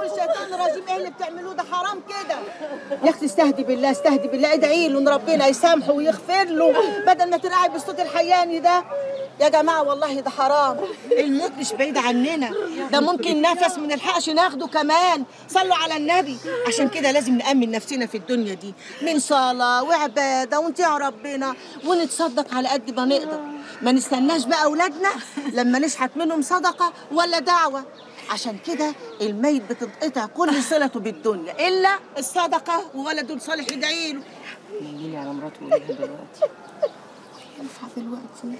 الشيطان الرجيم ايه اللي بتعملوه ده حرام كده يا اختي استهدي بالله استهدي بالله ادعي له ان ربنا يسامحه ويغفر له بدل ما ترعي بالصوت الحياني ده يا جماعه والله ده حرام الموت مش بعيد عننا ده ممكن نفس من الحقش ناخده كمان صلوا على النبي عشان كده لازم نأمن نفسنا في الدنيا دي من صلاة وعبادة ونطيع ربنا ونتصدق على قد ما نقدر ما نستناش بقى أولادنا لما نشحت منهم صدقة ولا دعوة عشان كده الميت بتتقطع كل صلته بالدنيا إلا الصدقة وولده صالح يدعي له نيجي على مراته وقولها دلوقتي ينفع دلوقتي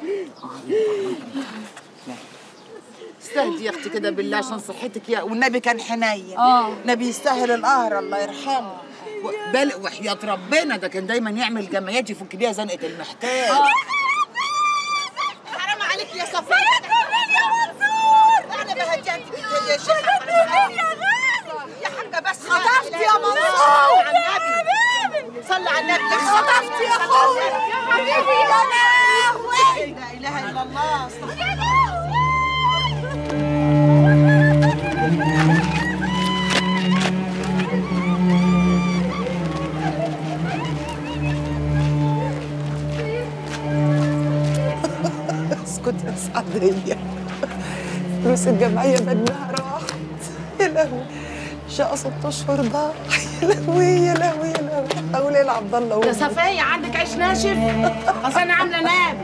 استهدي يا اختي كده بالله عشان صحتك يا والنبي كان حنين اه نبي يستاهل القهر الله يرحمه و- بل وحياة ربنا ده كان دايما يعمل جمعيات يفك بيها زنقة المحتاج حرام عليك يا صفية يا منصور أنا بهجأتك كده يا شيخ يا حاجة بس خطفت يا منصور صلي على النبي خطفت يا أخوي يا حبيبي يا لهوي لا إله إلا الله استغفر اسكت يا سعدية فلوس الجمعية بدنها راحت يا لهوي شقة ست أشهر ضاع يا لهوي يا لهوي يا لهوي أقول إيه لعبد الله يا صفية عندك عيش ناشف اصل انا عامله ناب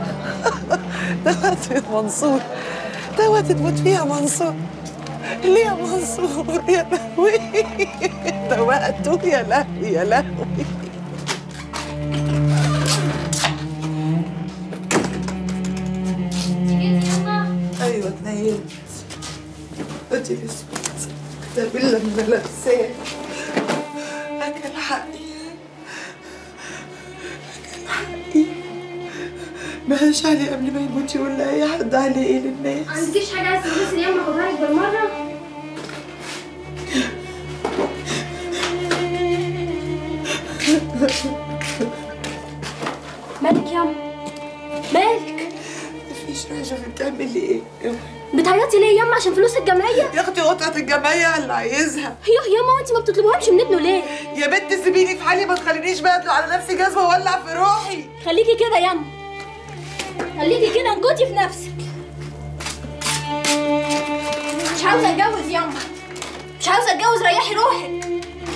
دوت يا منصور دوت تموت فيها منصور ليه يا منصور يا لهوي دوقته يا لهوي يا لهوي ايوه اتنيلت ادي الاسود كتاب الله من لابساه اكل حقي اكل حقي مهاش علي قبل ما يموت يقول لاي حد عليه ايه للناس عندكيش حاجة عايز تلبسي اليوم اخدها لك بالمرة؟ مالك ياما؟ مالك؟ مفيش راجل بتعمل لي ايه بتعيطي ليه ياما عشان فلوس الجمعية؟ يا اختي قطعه الجمعيه اللي عايزها يوه ياما انت ما بتطلبوهمش من ابنه ليه؟ يا بنت سيبيني في حالي ما تخلينيش بقى اطلع على نفسي جزمه واولع في روحي خليكي كده ياما خليكي كده انكتي في نفسك مش عاوزة اتجوز ياما مش عاوزة اتجوز ريحي روحك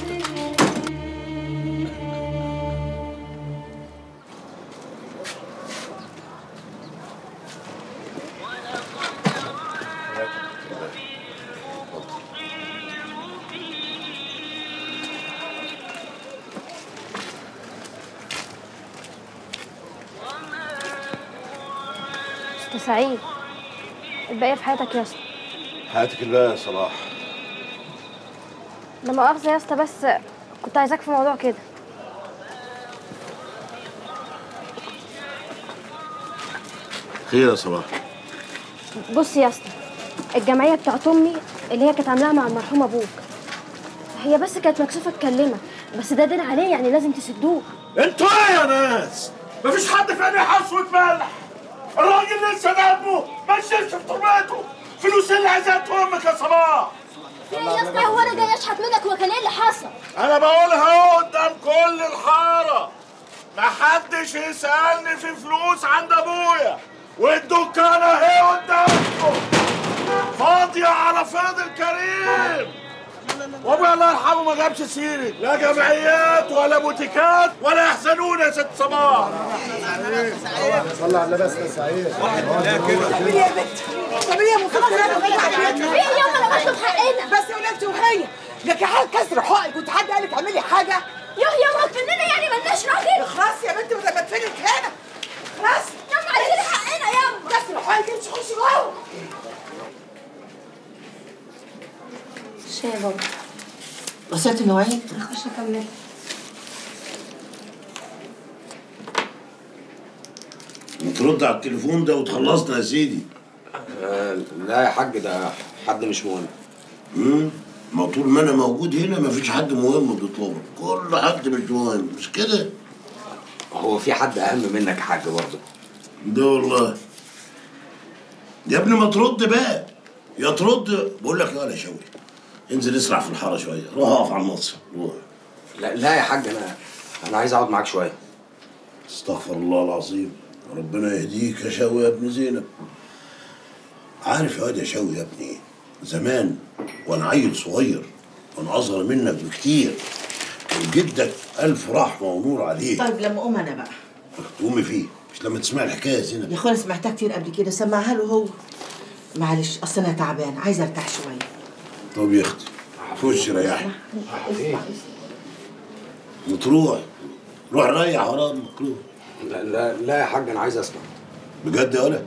أستاذ سعيد الباقي في حياتك يا اسطى حياتك الله يا صلاح لا مؤاخذة يا اسطى بس كنت عايزاك في موضوع كده خير يا صلاح بص يا اسطى الجمعية بتاعت أمي اللي هي كانت عاملاها مع المرحوم أبوك هي بس كانت مكسوفة تكلمك بس ده دين عليه يعني لازم تسدوه انتوا ايه يا ناس؟ مفيش حد في عينيه حصوة ملح الراجل لسه دمه ما نزلش في تربته فلوس اللي عايزاها امك يا صلاح في ايه يا اسطى هو انا جاي اشحت منك وكان ايه اللي حصل؟ انا بقولها اهو قدام كل الحاره محدش يسالني في فلوس عند ابويا والدكانه اهي قدامكم فاضيه على فرض الكريم وابويا الله يرحمه ما جابش سيري لا جمعيات ولا بوتيكات ولا يحزنون يا ست صباح صلى على النبي يا سعيد اعملي يا بنت اعملي يا مصطفى في ايه ياما انا بطلب حقنا بس يا ولادتي وهي لك حال كسر حقي كنت حد قال لك اعملي حاجه يوه ياما مننا يعني ملناش راجل خلاص يا بنت ما بدفنك هنا خلاص ياما عايزين حقنا ياما كسر حقي امشي خشي جوه شاي يا بابا غسلت المواعين نخش نكمل ترد على التليفون ده وتخلصنا يا سيدي آه، لا يا حاج ده حد مش مهم امم ما طول ما انا موجود هنا ما فيش حد مهم بيطلبك كل حد مش مهم مش كده هو في حد اهم منك يا حاج برضه ده والله يا ابني ما ترد بقى يا ترد بقول لك يا ولا شاوري انزل اسرع في الحاره شويه روح اقف على المصر روح لا لا يا حاج انا انا عايز اقعد معاك شويه استغفر الله العظيم ربنا يهديك يا شوي يا ابن زينب عارف يا واد يا شوي يا ابني زمان وانا عيل صغير وانا اصغر منك بكتير كان جدك الف رحمه ونور عليه طيب لما اقوم انا بقى تقومي فيه مش لما تسمع الحكايه يا زينب يا اخويا أنا سمعتها كتير قبل كده سمعها له هو معلش اصل انا تعبان عايزه ارتاح شويه طب يا اختي خش ريحي وتروح روح ريح ورا امك روح لا لا لا يا حاج انا عايز اسمع بجد يا ولد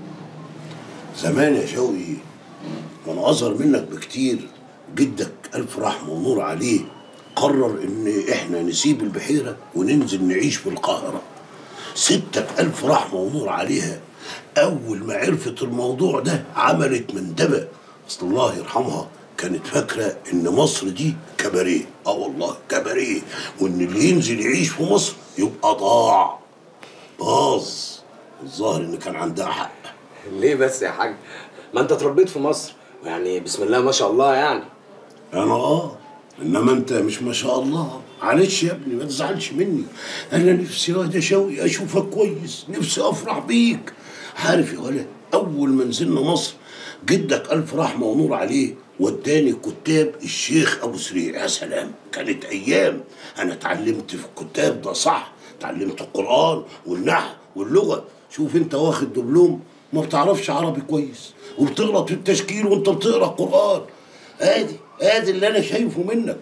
زمان يا شوقي وانا اصغر منك بكتير جدك الف رحمه ونور عليه قرر ان احنا نسيب البحيره وننزل نعيش في القاهره ستك الف رحمه ونور عليها اول ما عرفت الموضوع ده عملت مندبه اصل الله يرحمها كانت فاكره ان مصر دي كباريه اه والله كباريه وان اللي ينزل يعيش في مصر يبقى ضاع باظ الظاهر ان كان عندها حق ليه بس يا حاج ما انت اتربيت في مصر يعني بسم الله ما شاء الله يعني انا اه انما انت مش ما شاء الله معلش يا ابني ما تزعلش مني انا نفسي يا شوقي اشوفك كويس نفسي افرح بيك عارف يا ولد اول ما نزلنا مصر جدك الف رحمه ونور عليه وداني كتاب الشيخ ابو سريع يا سلام كانت ايام انا اتعلمت في الكتاب ده صح اتعلمت القران والنحو واللغه شوف انت واخد دبلوم ما بتعرفش عربي كويس وبتغلط في التشكيل وانت بتقرا قران ادي ادي اللي انا شايفه منك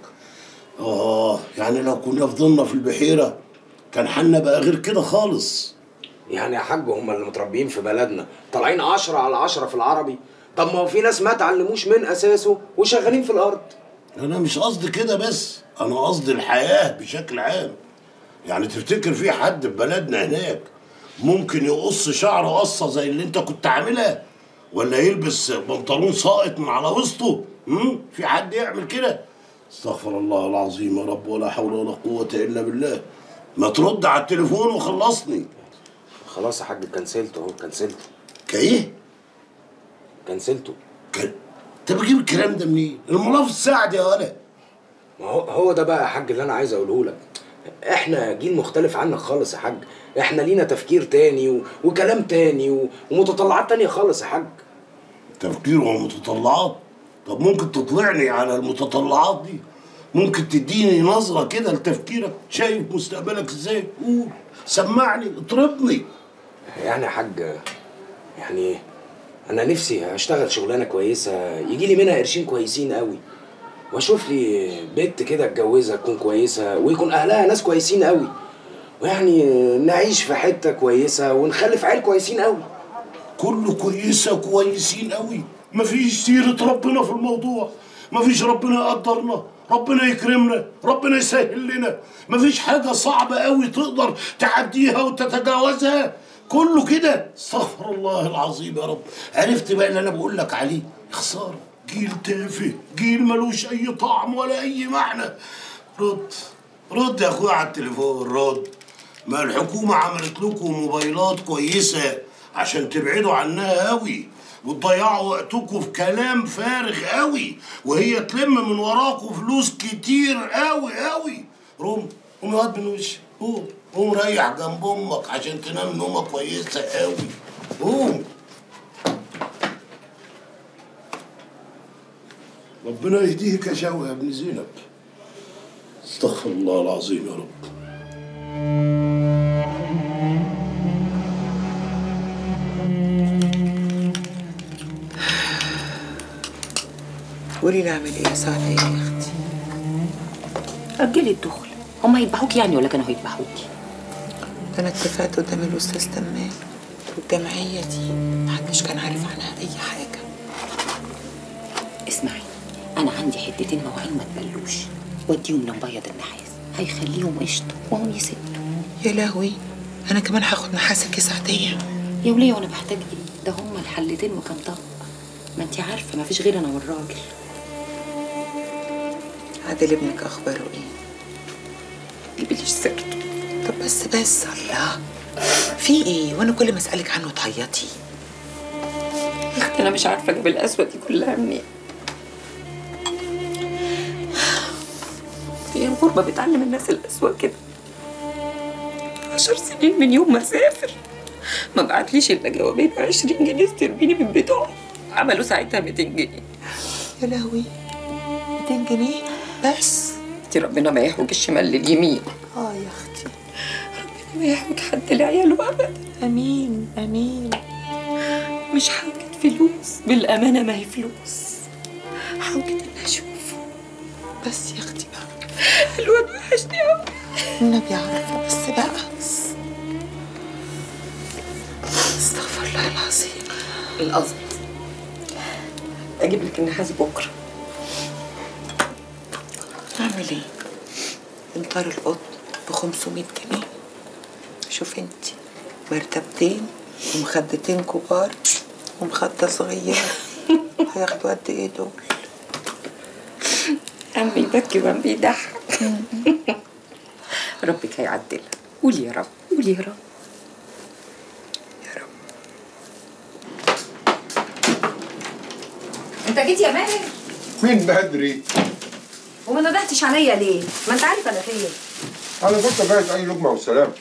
اه يعني لو كنا فضلنا في البحيره كان حالنا بقى غير كده خالص يعني يا حاج هم اللي متربيين في بلدنا طالعين عشرة على عشرة في العربي طب ما هو في ناس ما اتعلموش من اساسه وشغالين في الارض انا مش قصدي كده بس انا قصدي الحياه بشكل عام يعني تفتكر في حد في بلدنا هناك ممكن يقص شعره قصه زي اللي انت كنت عاملها ولا يلبس بنطلون ساقط من على وسطه امم في حد يعمل كده استغفر الله العظيم يا رب ولا حول ولا قوه الا بالله ما ترد على التليفون وخلصني خلاص يا حاج كنسلته اهو كنسلته كايه كنسلته كان انت بتجيب الكلام ده منين الملافظ ساعد يا ولد ما هو هو ده بقى يا حاج اللي انا عايز اقوله لك احنا جيل مختلف عنك خالص يا حاج احنا لينا تفكير تاني و... وكلام تاني و... ومتطلعات تانية خالص يا حاج تفكير ومتطلعات طب ممكن تطلعني على المتطلعات دي ممكن تديني نظرة كده لتفكيرك شايف مستقبلك ازاي قول سمعني اطربني يعني يا حاج يعني انا نفسي اشتغل شغلانه كويسه يجي لي منها قرشين كويسين قوي واشوف لي بنت كده اتجوزها تكون كويسه ويكون اهلها ناس كويسين قوي ويعني نعيش في حته كويسه ونخلف عيل كويسين قوي كله كويسة كويسين قوي مفيش سيرة ربنا في الموضوع مفيش ربنا يقدرنا ربنا يكرمنا ربنا يسهل لنا مفيش حاجة صعبة قوي تقدر تعديها وتتجاوزها كله كده استغفر الله العظيم يا رب عرفت بقى اللي انا بقول لك عليه خسارة جيل تافه جيل ملوش اي طعم ولا اي معنى رد رد يا اخويا على التليفون رد ما الحكومة عملت لكم موبايلات كويسة عشان تبعدوا عنها قوي وتضيعوا وقتكم في كلام فارغ قوي وهي تلم من وراكم فلوس كتير قوي قوي قوم قوم يا واد من وشي قوم قوم ريح جنب امك عشان تنام نومه كويسه قوي قوم ربنا يهديك يا شوقي يا ابن زينب استغفر الله العظيم يا رب قولي لي اعمل ايه ساعة ايه يا اختي أجلي الدخل هما هيذبحوك يعني ولا كانوا هيذبحوكي؟ ده انا اتفقت قدام الاستاذ تمام والجمعية دي محدش كان عارف عنها اي حاجة اسمعي أنا عندي حتتين مواعين ما تبلوش وديهم لمبيض النحاس هيخليهم قشطة وهم يسدوا يا لهوي انا كمان هاخد نحاسة كيس عادية يا وليه وأنا بحتاج إيه؟ ده هما الحلتين وكام طبق ما انتي عارفة ما فيش غير أنا والراجل عادل ابنك اخباره ايه بيبليش سيرته طب بس بس الله في ايه وانا كل ما اسالك عنه تعيطي يا أختي أنا مش عارفة أجيب القسوة دي كلها منين هي الغربة بتعلم الناس الأسوأ كده عشر سنين من يوم ما سافر ما بعتليش إلا جوابين عشرين جنيه استربيني من بتوعه عملوا ساعتها 200 جنيه يا لهوي 200 جنيه بس انت ربنا ما يحوج الشمال لليمين اه يا اختي ما يحوج حد لعياله أبدا امين امين مش حوجة فلوس بالأمانة ما هي فلوس حوجة إن أشوفه بس يا اختي بقى الواد وحشني أوي النبي عارفه بس بقى بس استغفر الله العظيم القصد أجيب لك النحاس بكرة اعمل ايه انطار القط ب 500 جنيه شوف انت مرتبتين ومخدتين كبار ومخدة صغيرة هياخدوا قد ايه دول عم بيبكي وعم بيضحك ربك هيعدلها قولي يا رب قولي يا رب يا رب انت جيت يا ماهر من بدري وما ندهتش عليا ليه؟ ما انت عارف انا فين انا كنت جايز اي لقمه والسلام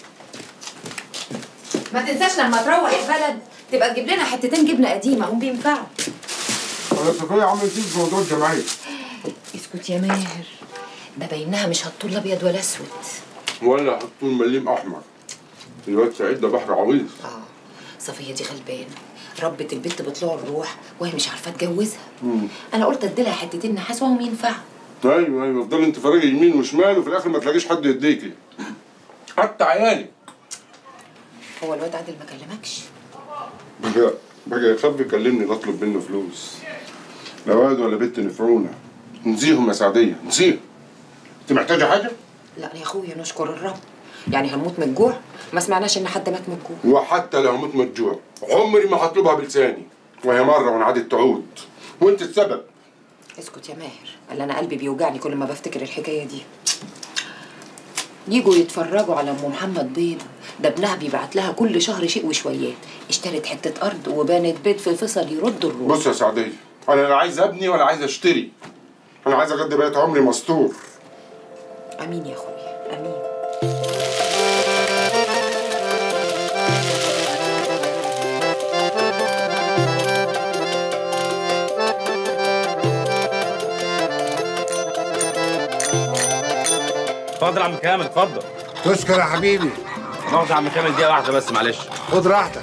ما تنساش لما تروح البلد تبقى تجيب لنا حتتين جبنه قديمه هم بينفعوا انا صفيه عملت ايه في موضوع الجمعيه اسكت يا ماهر ده باينها مش هتطول ابيض ولا اسود ولا حطوا مليم احمر الواد سعيد ده بحر عويص اه صفيه دي غلبانه ربت البت بطلوع الروح وهي مش عارفه تجوزها انا قلت اديلها حتتين نحاس وهم ينفعوا ايوه ايوه افضل انت فرجي يمين وشمال وفي الاخر ما تلاقيش حد يديكي حتى عيالي هو الواد عادل ما كلمكش بقى بقى يخاف يكلمني نطلب منه فلوس لا واد ولا بنت نفعونا نسيهم يا سعديه نسيهم انت محتاجه حاجه؟ لا يا اخويا نشكر الرب يعني هنموت من الجوع ما سمعناش ان حد مات من الجوع وحتى لو مت متجوع عمري ما هطلبها بلساني وهي مره وانعادت تعود وانت السبب اسكت يا ماهر قال انا قلبي بيوجعني كل ما بفتكر الحكايه دي يجوا يتفرجوا على ام محمد بيض ده ابنها بيبعت لها كل شهر شيء وشويات اشترت حته ارض وبنت بيت في فيصل يرد الروح بص يا سعديه انا لا عايز ابني ولا عايز اشتري انا عايز اقضي بقيت عمري مستور امين يا اخويا امين اتفضل يا عم كامل اتفضل تشكر يا حبيبي نقعد يا عم كامل دقيقة واحدة بس معلش خد راحتك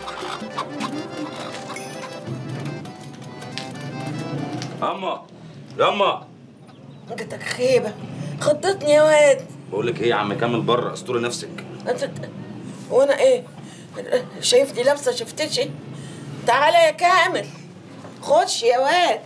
ياما ياما جاتك خيبة خضتني يا واد بقول لك ايه يا عم كامل بره استوري نفسك انت وانا ايه شايفني لابسه شفتشي تعالى يا كامل خش يا واد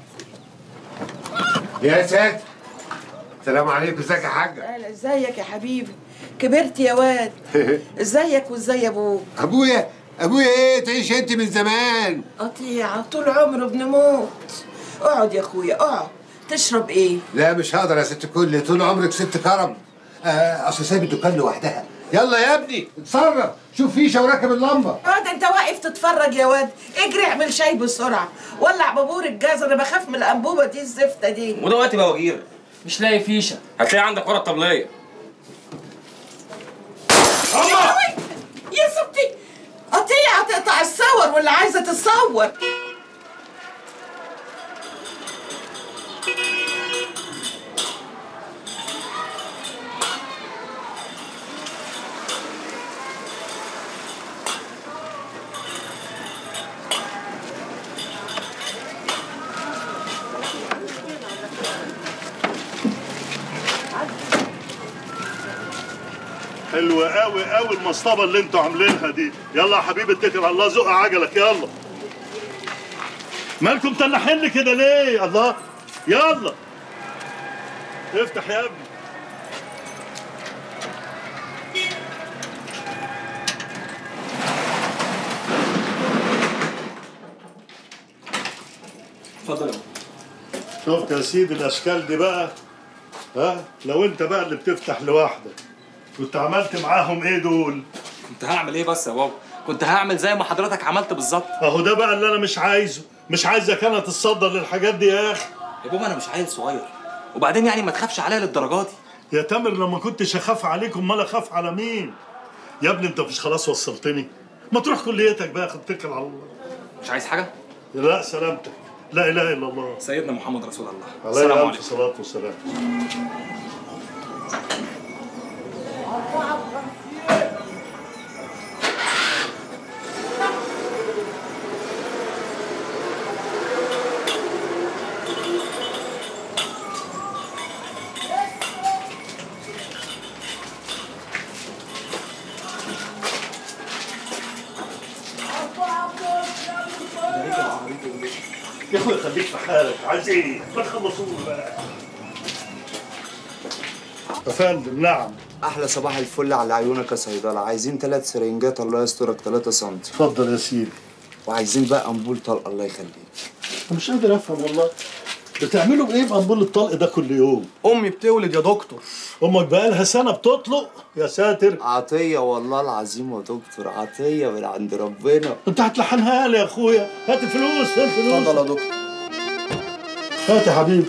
يا ساتر السلام عليكم ازيك يا حاجه اهلا ازيك يا حبيبي كبرت يا واد ازيك وازاي ابوك ابويا ابويا ايه تعيش انت من زمان قطيعة طول عمره بنموت اقعد يا اخويا اقعد تشرب ايه لا مش هقدر يا ست كل طول عمرك ست كرم آه اصل سايب الدكان لوحدها يلا يا ابني اتصرف شوف فيشه وراكب اللمبه اقعد انت واقف تتفرج يا واد اجري اعمل شاي بسرعه ولع بابور الجاز انا بخاف من الانبوبه دي الزفته دي وده وقت بقى وجير مش لاقي فيشه هتلاقي عندك ورقة طبلية يا ستي قطيعة تقطع الصور واللي عايزة تتصور حلوة قوي قوي المصطبة اللي انتوا عاملينها دي يلا يا حبيبي اتكل على الله زق عجلك يلا مالكم تنحين لي كده ليه الله يلا افتح يا ابني اتفضل شفت يا سيدي الاشكال دي بقى ها لو انت بقى اللي بتفتح لوحدك كنت عملت معاهم ايه دول كنت هعمل ايه بس يا بابا كنت هعمل زي ما حضرتك عملت بالظبط اهو ده بقى اللي انا مش عايزه مش عايزك انا تتصدر للحاجات دي يا اخي يا بابا انا مش عيل صغير وبعدين يعني ما تخافش عليا للدرجه دي يا تامر لما كنتش اخاف عليكم امال اخاف على مين يا ابني انت مش خلاص وصلتني ما تروح كليتك بقى خد اتكل على الله مش عايز حاجه لا سلامتك لا اله الا الله سيدنا محمد رسول الله السلام عليه عليكم الف صلاه والسلام يا اخويا خليك في حالك عايز ايه؟ ما تخلصوا بقى يا فندم نعم احلى صباح الفل على عيونك يا صيدله عايزين ثلاث سرنجات الله يسترك 3 سم اتفضل يا سيدي وعايزين بقى امبول طلقه الله يخليك انا مش قادر افهم والله بتعملوا ايه بقنبول الطلق ده كل يوم؟ امي بتولد يا دكتور امك بقالها سنه بتطلق يا ساتر عطيه والله العظيم يا دكتور عطيه من عند ربنا انت هتلحنها لي يا اخويا هات الفلوس هات الفلوس اتفضل يا دكتور هات يا حبيبي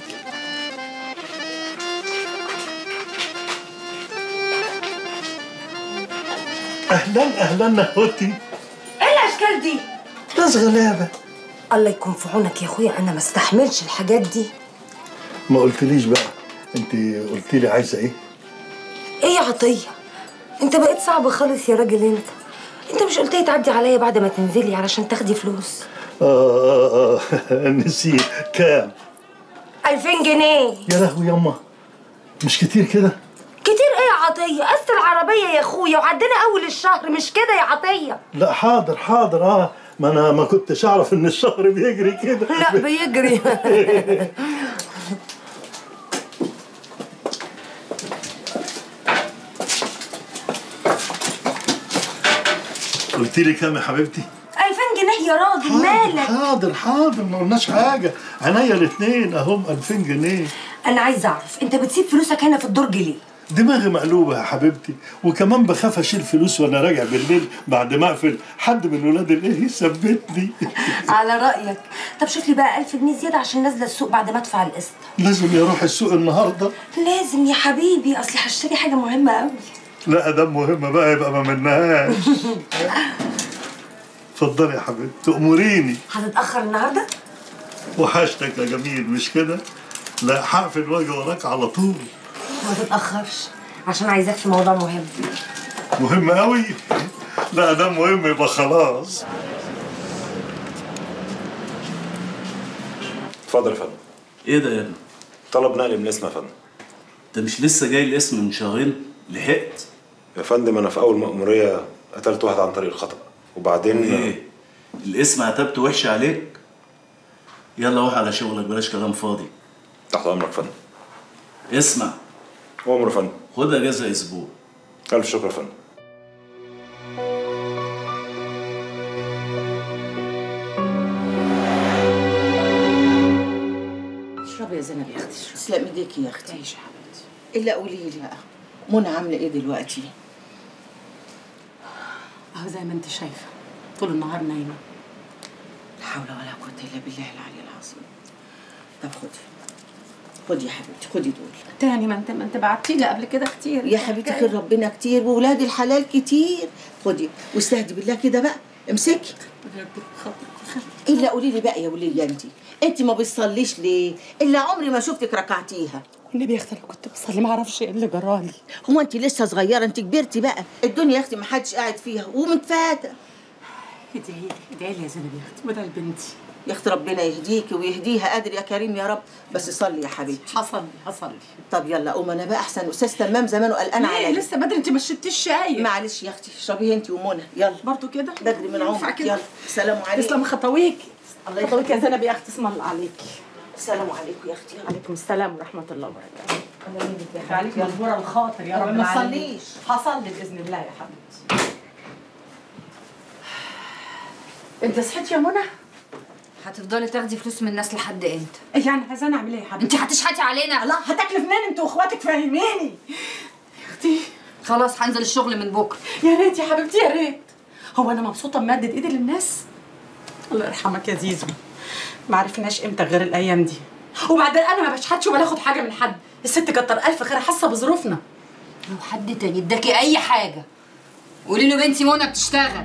اهلا اهلا نهوتي ايه الاشكال دي ناس غلابه الله يكون في عونك يا اخويا انا ما استحملش الحاجات دي ما قلتليش بقى انت قلت لي عايزه ايه ايه يا عطيه انت بقيت صعب خالص يا راجل انت انت مش قلت لي تعدي عليا بعد ما تنزلي علشان تاخدي فلوس آه, آه, آه نسيت كام 2000 جنيه يا لهوي يما مش كتير كده كتير ايه يا عطيه قسط العربيه يا اخويا وعدينا اول الشهر مش كده يا عطيه لا حاضر حاضر اه ما انا ما كنتش اعرف ان الشهر بيجري كده لا بيجري قلت لي كام يا حبيبتي 2000 جنيه يا راجل حاضر مالك حاضر حاضر ما قلناش حاجه عينيا الاثنين اهم 2000 جنيه انا عايزه اعرف انت بتسيب فلوسك هنا في الدرج ليه دماغي مقلوبه يا حبيبتي وكمان بخاف اشيل فلوس وانا راجع بالليل بعد ما اقفل حد من ولاد الايه يثبتني على رايك طب شوف لي بقى 1000 جنيه زياده عشان نازله السوق بعد ما ادفع القسط لازم يروح السوق النهارده لازم يا حبيبي اصلي هشتري حاجه مهمه قوي لا ده مهم بقى يبقى ما منهاش اتفضلي يا حبيبتي تأمريني هتتاخر النهارده وحشتك يا جميل مش كده لا هقفل واجي وراك على طول ما تتاخرش عشان عايزاك في موضوع مهم مهم قوي لا ده مهم يبقى خلاص اتفضل يا فندم ايه ده يا ابني؟ طلب نقل من الاسم يا فندم انت مش لسه جاي الاسم من شهرين؟ لحقت؟ يا فندم انا في اول مأمورية قتلت واحد عن طريق الخطأ وبعدين ايه؟ الاسم عتبت وحش عليك؟ يلا روح على شغلك بلاش كلام فاضي تحت امرك يا فندم اسمع امر يا فندم خد اجازه اسبوع الف شكر يا فندم اشربي يا زينب يا اختي اشربي تسلم ايديكي يا اختي عيشي يا حبيبتي الا قولي لي بقى منى عامله ايه دلوقتي؟ اهو زي ما انت شايفه طول النهار نايمه لا حول ولا قوه الا بالله العلي العظيم طب خدي خدي يا حبيبتي خدي دول تاني ما انت ما انت بعتي لي قبل كده كتير يا حبيبتي خير ربنا كتير وولاد الحلال كتير خدي واستهدي بالله كده بقى امسكي الا قولي لي بقى يا وليه انت انت ما بتصليش ليه الا عمري ما شفتك ركعتيها النبي يا اختي انا كنت بصلي ما اعرفش ايه اللي جرالي هو انت لسه صغيره انت كبرتي بقى الدنيا يا اختي ما حدش قاعد فيها ومتفاته ادعي لي ادعي لي يا زينب يا اختي وده لبنتي يا اختي ربنا يهديكي ويهديها قادر يا كريم يا رب بس صلي يا حبيبتي حصل حصل طب يلا قوم انا بقى احسن استاذ تمام زمان وقلقان ليه؟ عليا لسه بدري انت ما شربتيش شاي معلش يا اختي اشربيه انت ومنى يلا برضو كده بدري من ينفع عمرك كده؟ يلا سلام عليكم تسلم خطويك الله خطويك يا يخليك. زينب يا اختي اسم الله عليكي السلام عليكم يا اختي عليكم السلام ورحمه الله وبركاته الله يهديك يا خليك حبيبتي. مجبوره الخاطر يا طب رب ما العالمين. تصليش. هصلي باذن الله يا حبيبتي انت صحيت يا منى هتفضلي تاخدي فلوس من الناس لحد امتى؟ يعني عايزاني اعمل ايه يا حبيبتي انت هتشحتي علينا الله هتاكلي منين انت واخواتك فاهميني يا اختي خلاص هنزل الشغل من بكره يا ريت يا حبيبتي يا ريت هو انا مبسوطه بمادة ايدي للناس الله يرحمك يا زيزو ما عرفناش امتى غير الايام دي وبعدين انا ما بشحتش ولا اخد حاجه من حد الست كتر الف خير حاسه بظروفنا لو حد تاني اداكي اي حاجه قولي له بنتي منى بتشتغل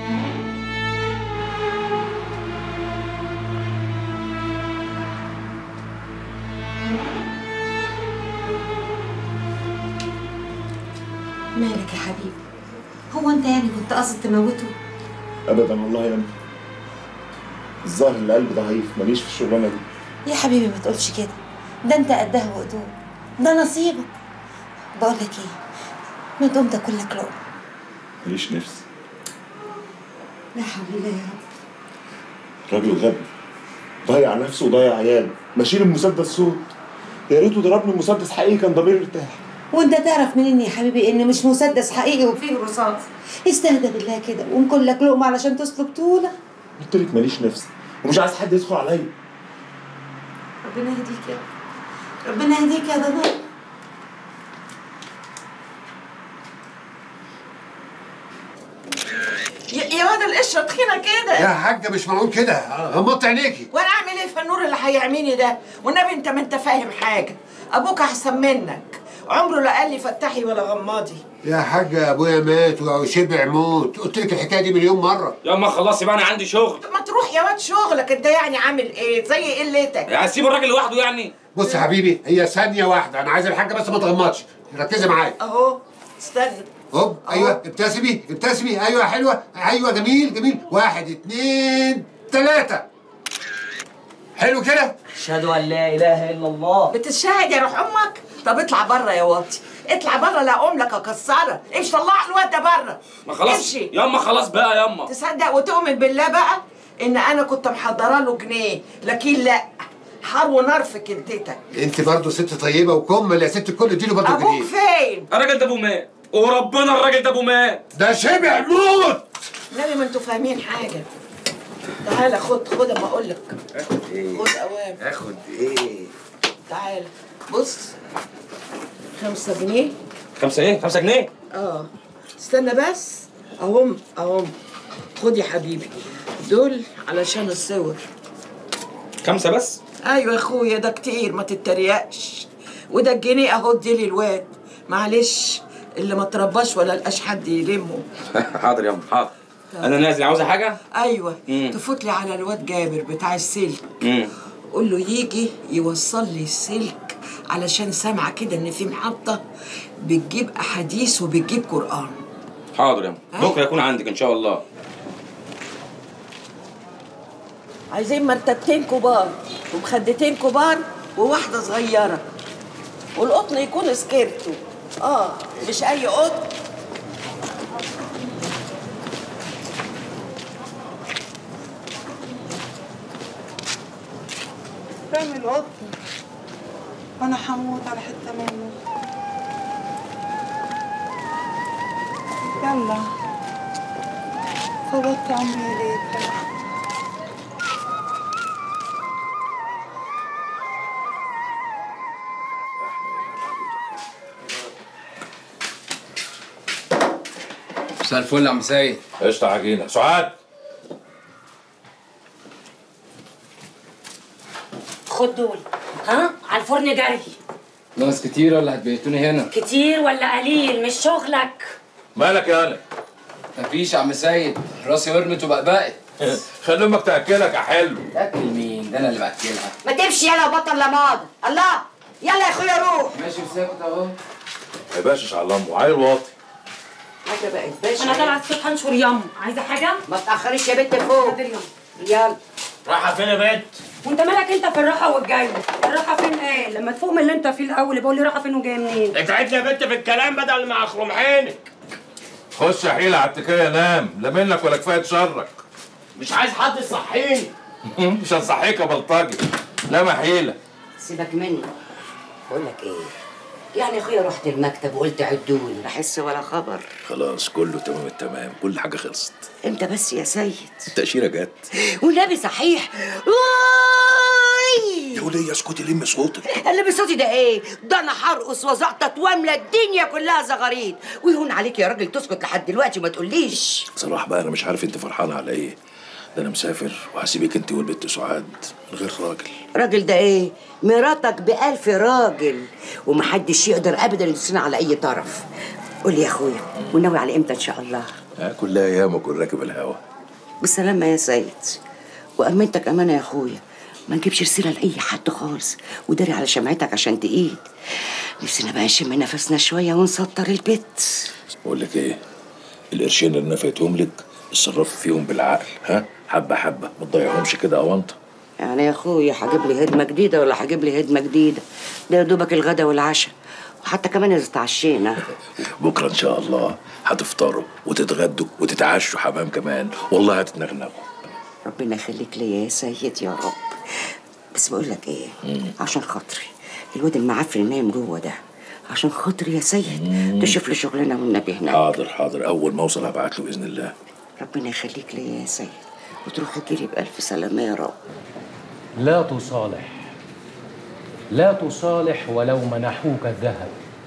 مالك يا حبيبي هو انت يعني كنت قاصد تموته ابدا والله يا امي الظاهر ان القلب ضعيف ماليش في الشغلانه دي يا حبيبي ما تقولش كده ده انت قدها وقدود ده نصيبك بقول لك ايه ما تقوم تاكل لك لقمه ماليش نفس لا حول الله يا رب راجل غبي ضيع نفسه وضيع عياله ماشيين المسدس صوت يا ريته ضربني مسدس حقيقي كان ضميري ارتاح وانت تعرف منين يا حبيبي ان مش مسدس حقيقي وفيه رصاص استهدى بالله كده ونكل لك لقمه علشان تسلك طولك قلت لك ماليش نفس ومش عايز حد يدخل عليا ربنا يهديك يا رب ربنا يهديك يا ضنايا يا يا واد القشره تخينه كده يا حاجه مش معقول كده غمضت عينيكي وانا اعمل ايه في النور اللي هيعميني ده والنبي انت ما انت فاهم حاجه ابوك احسن منك عمره لا قال لي فتحي ولا غمضي يا حاجه ابويا مات وشبع موت قلت لك الحكايه دي مليون مره ياما خلصي بقى انا عندي شغل ما تروح يا واد شغلك انت يعني عامل ايه زي قلتك يعني هسيب الراجل لوحده يعني بص يا حبيبي هي ثانيه واحده انا عايز الحاجه بس ما تغمضش ركزي معايا اهو استنى هوب ايوه ابتسمي ابتسمي ايوه حلوه ايوه جميل جميل واحد اتنين تلاته حلو كده اشهد ان لا اله الا الله بتشاهد يا روح امك طب اطلع بره يا واطي اطلع بره لا اقوم لك اكسرك امشي طلع الواد ده بره ما خلاص امشي ياما خلاص بقى ياما تصدق وتؤمن بالله بقى ان انا كنت محضره له جنيه لكن لا حر ونار في كلتتك انت برضه ست طيبه وكمل يا ست الكل اديله برضه ابوك جنيه فين الراجل ده ابو مات وربنا الراجل ده ابو مات ده شبع موت نبي ما انتوا فاهمين حاجه تعالى خد خد اما اقول لك اخد ايه خد اوام اخد ايه تعالى بص خمسة جنيه خمسة ايه؟ خمسة جنيه؟ اه استنى بس اهم اهم خد يا حبيبي دول علشان الصور خمسة بس؟ ايوه يا اخويا ده كتير ما تتريقش وده الجنيه اهو اديلي الواد معلش اللي ما ترباش ولا لقاش حد يلمه حاضر ياما حاضر انا نازل عاوزة حاجة؟ ايوه مم. تفوت لي على الواد جابر بتاع السلك امم قول له يجي يوصل لي السلك علشان سامعه كده ان في محطه بتجيب احاديث وبتجيب قران حاضر ياما بكرة يكون عندك ان شاء الله عايزين مرتبتين كبار ومخدتين كبار وواحده صغيره والقطن يكون سكيرتو اه مش اي قطن رامي القطن وانا هموت على حته منه يلا فوضت عمري ليك مساء الفل يا عم سيد قشطة عجينة سعاد خد دول ها على الفرن جري ناس كتير ولا هتبيتوني هنا كتير ولا قليل مش شغلك مالك يا انا مفيش يا عم سيد راسي ورمت وبقبقت خلي امك تاكلك يا حلو تاكل مين ده انا اللي باكلها ما تمشي يلا وبطل لماضي الله يلا يا اخويا روح ماشي وساكت اهو ما يبقاش على امه عيل واطي حاجه بقت باشا انا طالعه الصبح انشر يم عايزه حاجه ما تاخريش يا بنت فوق يلا رايحة فين يا بنت؟ وانت مالك انت في الراحه والجاي الراحه فين ايه لما تفوق من اللي انت فيه الاول بقول لي راحه فين وجايه منين اتعبت يا بنت في الكلام بدل ما اخرم عينك خش يا حيلة على التكية نام لا منك ولا كفاية شرك مش عايز حد يصحيني مش هنصحيك يا بلطجي لا ما حيلة سيبك مني بقول لك ايه يعني يا اخويا رحت المكتب وقلت عدوني لا حس ولا خبر خلاص كله تمام التمام كل حاجة خلصت امتى بس يا سيد التأشيرة جت والنبي صحيح واي يا ولية اسكتي لمي صوتك اللي بصوتي ده ايه ده انا هرقص وزقطط واملى الدنيا كلها زغاريد ويهون عليك يا راجل تسكت لحد دلوقتي وما تقوليش بصراحة بقى أنا مش عارف أنت فرحانة على إيه ده انا مسافر وهسيبك انت والبت سعاد من غير راجل راجل ده ايه مراتك بألف راجل ومحدش يقدر ابدا يدوسنا على اي طرف قول لي يا اخويا وناوي على امتى ان شاء الله آه، كلها ايام اكون راكب الهوا بالسلامه يا سيد وامنتك امانه يا اخويا ما نجيبش سيره لاي حد خالص وداري على شمعتك عشان تقيد نفسنا بقى نشم نفسنا شويه ونسطر البيت بقول لك ايه القرشين اللي نفيتهم لك اتصرفي فيهم بالعقل ها حبه حبه ما تضيعهمش كده اونطه يعني يا اخويا هجيب لي هدمه جديده ولا هجيب لي هدمه جديده ده يا دوبك الغدا والعشاء وحتى كمان اذا اتعشينا بكره ان شاء الله هتفطروا وتتغدوا وتتعشوا حمام كمان والله هتتنغنغوا ربنا يخليك ليا يا سيد يا رب بس بقول لك ايه عشان خاطري الواد المعفن نايم جوه ده عشان خاطري يا سيد تشوف لي شغلنا والنبي هناك حاضر حاضر اول ما اوصل هبعت له باذن الله ربنا يخليك ليا يا سيد وتروح تجري بألف سلامة يا رب لا تصالح لا تصالح ولو منحوك الذهب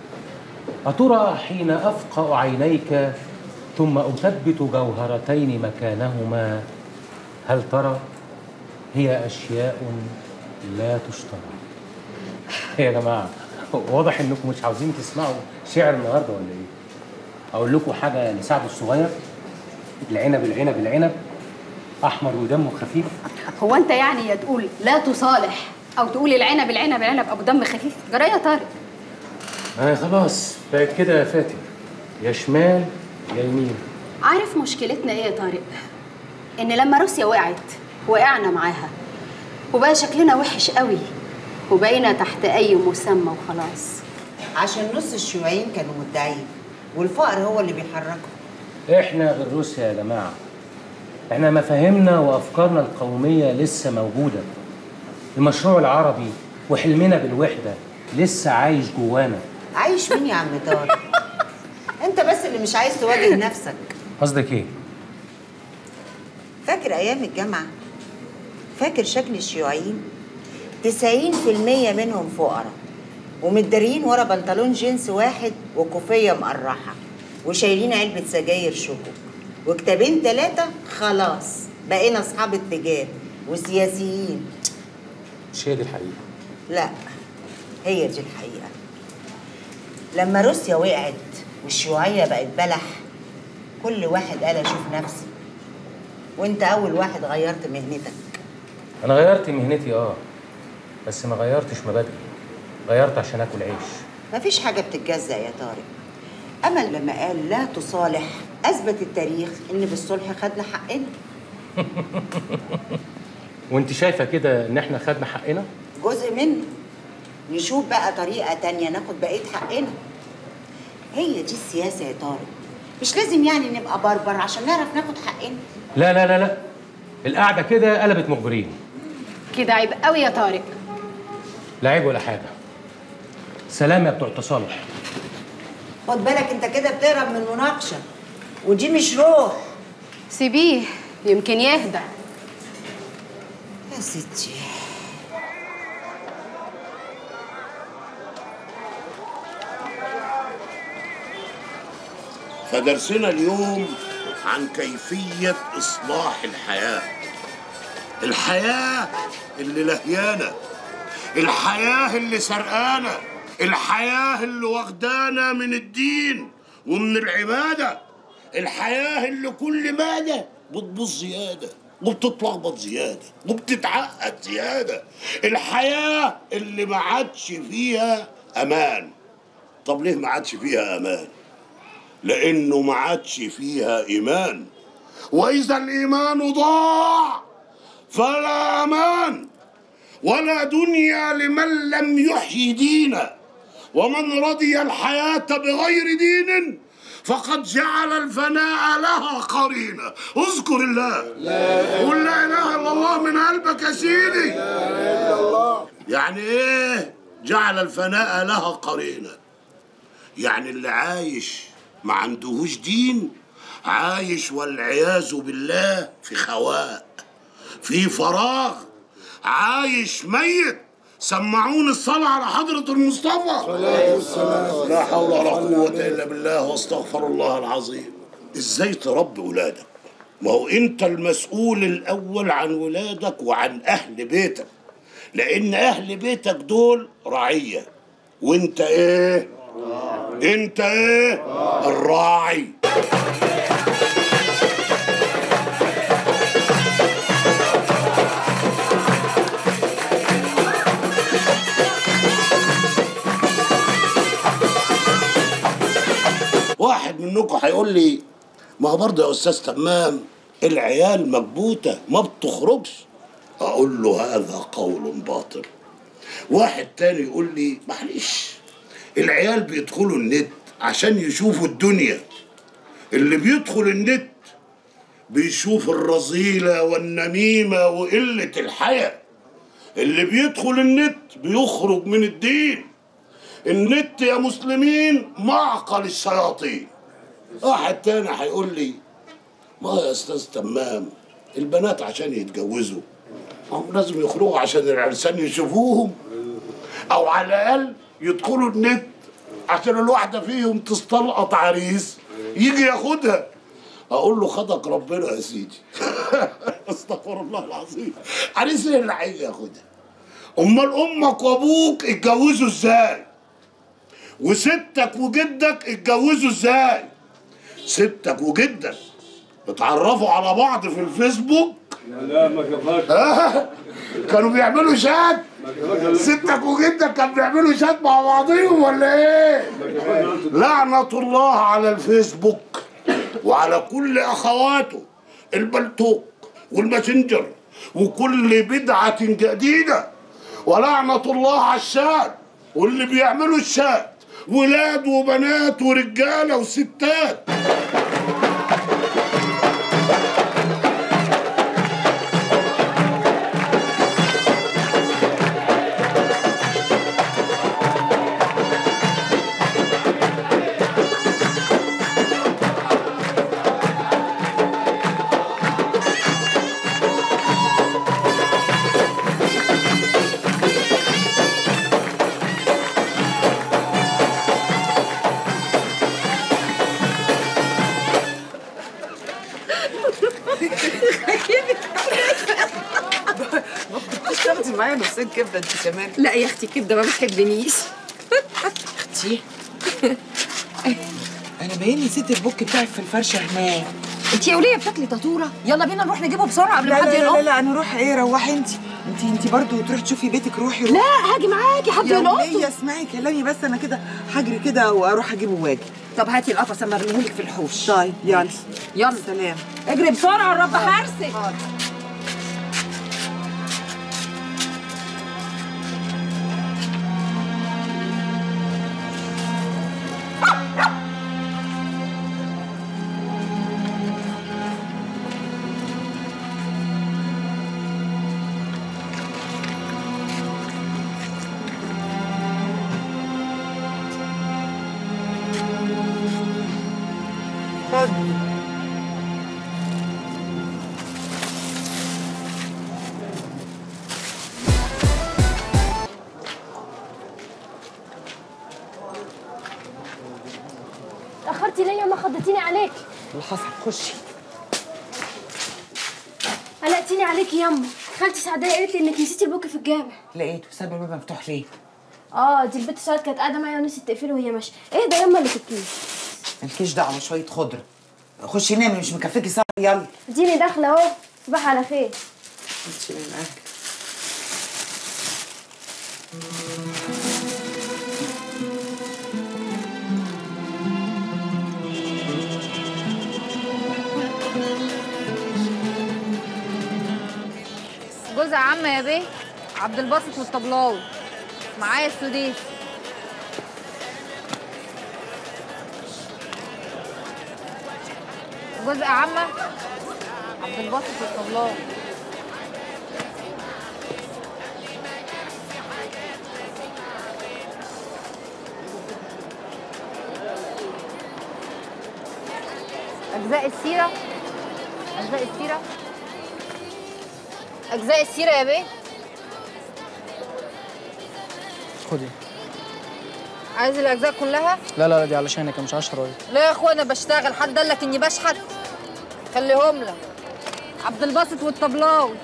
أترى حين أفقأ عينيك ثم أثبت جوهرتين مكانهما هل ترى هي أشياء لا تشترى إيه يا جماعة واضح إنكم مش عاوزين تسمعوا شعر النهاردة ولا إيه أقول لكم حاجة لسعد الصغير العنب العنب العنب أحمر ودمه خفيف هو انت يعني يا تقول لا تصالح او تقول العنب العنب العنب ابو دم خفيف جرى يا طارق آه خلاص بقت كده يا فاتن يا شمال يا يمين عارف مشكلتنا ايه يا طارق ان لما روسيا وقعت وقعنا معاها وبقى شكلنا وحش قوي وبقينا تحت اي مسمى وخلاص عشان نص الشيوعيين كانوا مدعين والفقر هو اللي بيحركهم احنا غير روسيا يا جماعه احنا مفاهيمنا وافكارنا القوميه لسه موجوده المشروع العربي وحلمنا بالوحده لسه عايش جوانا عايش مين يا عم طارق انت بس اللي مش عايز تواجه نفسك قصدك ايه فاكر ايام الجامعه فاكر شكل الشيوعيين 90% منهم فقراء ومتداريين ورا بنطلون جينز واحد وكوفيه مقرحه وشايلين علبه سجاير شوكو وكتابين ثلاثه خلاص بقينا اصحاب اتجاه وسياسيين مش هي دي الحقيقه لا هي دي الحقيقه لما روسيا وقعت والشيوعيه بقت بلح كل واحد قال اشوف نفسي وانت اول واحد غيرت مهنتك انا غيرت مهنتي اه بس ما غيرتش مبادئي غيرت عشان اكل عيش مفيش حاجه بتتجزأ يا طارق امل لما قال لا تصالح اثبت التاريخ ان بالصلح خدنا حقنا وانت شايفه كده ان احنا خدنا حقنا جزء منه نشوف بقى طريقه تانية ناخد بقيه حقنا هي دي السياسه يا طارق مش لازم يعني نبقى بربر عشان نعرف ناخد حقنا لا لا لا لا القعده كده قلبت مخبرين كده عيب قوي يا طارق لا عيب ولا حاجه سلام يا بتوع التصالح خد بالك انت كده بتهرب من مناقشه ودي مش روح سيبيه يمكن يهدى يا ستي فدرسنا اليوم عن كيفية إصلاح الحياة الحياة اللي لهيانة الحياة اللي سرقانة الحياة اللي واخدانا من الدين ومن العبادة الحياة اللي كل مادة بتبوظ زيادة وبتتلخبط زيادة وبتتعقد زيادة الحياة اللي ما عادش فيها أمان طب ليه ما عادش فيها أمان؟ لأنه ما عادش فيها إيمان وإذا الإيمان ضاع فلا أمان ولا دنيا لمن لم يحيي دينا ومن رضي الحياة بغير دين فقد جعل الفناء لها قرينة اذكر الله قل لا إله إلا الله من قلبك يا سيدي يعني إيه جعل الفناء لها قرينة يعني اللي عايش ما عندهوش دين عايش والعياذ بالله في خواء في فراغ عايش ميت سمعون الصلاة على حضرة المصطفى لا حول ولا قوة إلا بالله واستغفر الله العظيم ازاي تربي ولادك ما هو انت المسؤول الاول عن ولادك وعن اهل بيتك لان اهل بيتك دول رعيه وانت ايه انت ايه الراعي واحد منكم هيقول لي ما هو برضه يا استاذ تمام العيال مكبوته ما بتخرجش اقول له هذا قول باطل واحد تاني يقول لي معلش العيال بيدخلوا النت عشان يشوفوا الدنيا اللي بيدخل النت بيشوف الرذيلة والنميمة وقلة الحياة اللي بيدخل النت بيخرج من الدين النت يا مسلمين معقل الشياطين واحد تاني هيقول لي ما يا استاذ تمام البنات عشان يتجوزوا هم لازم يخرجوا عشان العرسان يشوفوهم او على الاقل يدخلوا النت عشان الواحده فيهم تستلقط عريس يجي ياخدها اقول له خدك ربنا يا سيدي استغفر الله العظيم عريس ايه اللي هيجي ياخدها امال امك وابوك اتجوزوا ازاي وستك وجدك اتجوزوا ازاي ستك وجدك اتعرفوا على بعض في الفيسبوك لا ما كفاش آه، كانوا بيعملوا شات ستك وجدك كانوا بيعملوا شات مع بعضهم ولا ايه لعنة الله على الفيسبوك وعلى كل اخواته البلتوك والماسنجر وكل بدعة جديدة ولعنة الله على الشات واللي بيعملوا الشات ولاد وبنات ورجالة وستات تاخدي معايا نصين كبده انت كمان لا يا اختي كبده ما بتحبنيش اختي انا باين نسيت البوك بتاعك في الفرشه هناك انت يا وليه بتاكلي تطوره يلا بينا نروح نجيبه بسرعه قبل لا ما حد لا, لا, يلقط لا انا اروح ايه روحي انت انت انت برضه تروحي تشوفي بيتك روحي روحي لا هاجي معاكي حد يا يلقطه ولية اسمعي كلامي بس انا كده هجري كده واروح اجيبه واجي طب هاتي القفص اما ارميهولك في الحوش طيب يلا يلا سلام اجري بسرعه الرب حارسك اتفضلي اتأخرتي ليه ما خضتيني عليك اللي حصل خشي قلقتيني عليكي ياما خالتي سعدية قالت لي انك نسيتي البوك في الجامع لقيته ساب الباب مفتوح ليه اه دي البت سعاد كانت قاعده معايا ونسيت تقفله وهي ماشيه ايه ده ياما اللي في الكيس مالكيش دعوه شويه خضره خشي نامي مش مكفيكي ساعه يلا اديني داخله اهو صباح على خير خشي من اهلك جوز عم يا بيه عبد الباسط والطبلاوي معايا السديس جزء عمة عبد الباسط والطبلاوي أجزاء السيرة أجزاء السيرة أجزاء السيرة يا بيه خدي عايز الأجزاء كلها؟ لا لا لا دي علشانك أنا مش عشرة لا يا اخويا انا بشتغل حد قال لك اني بشحت خليهم لك عبد الباسط والطبلاوي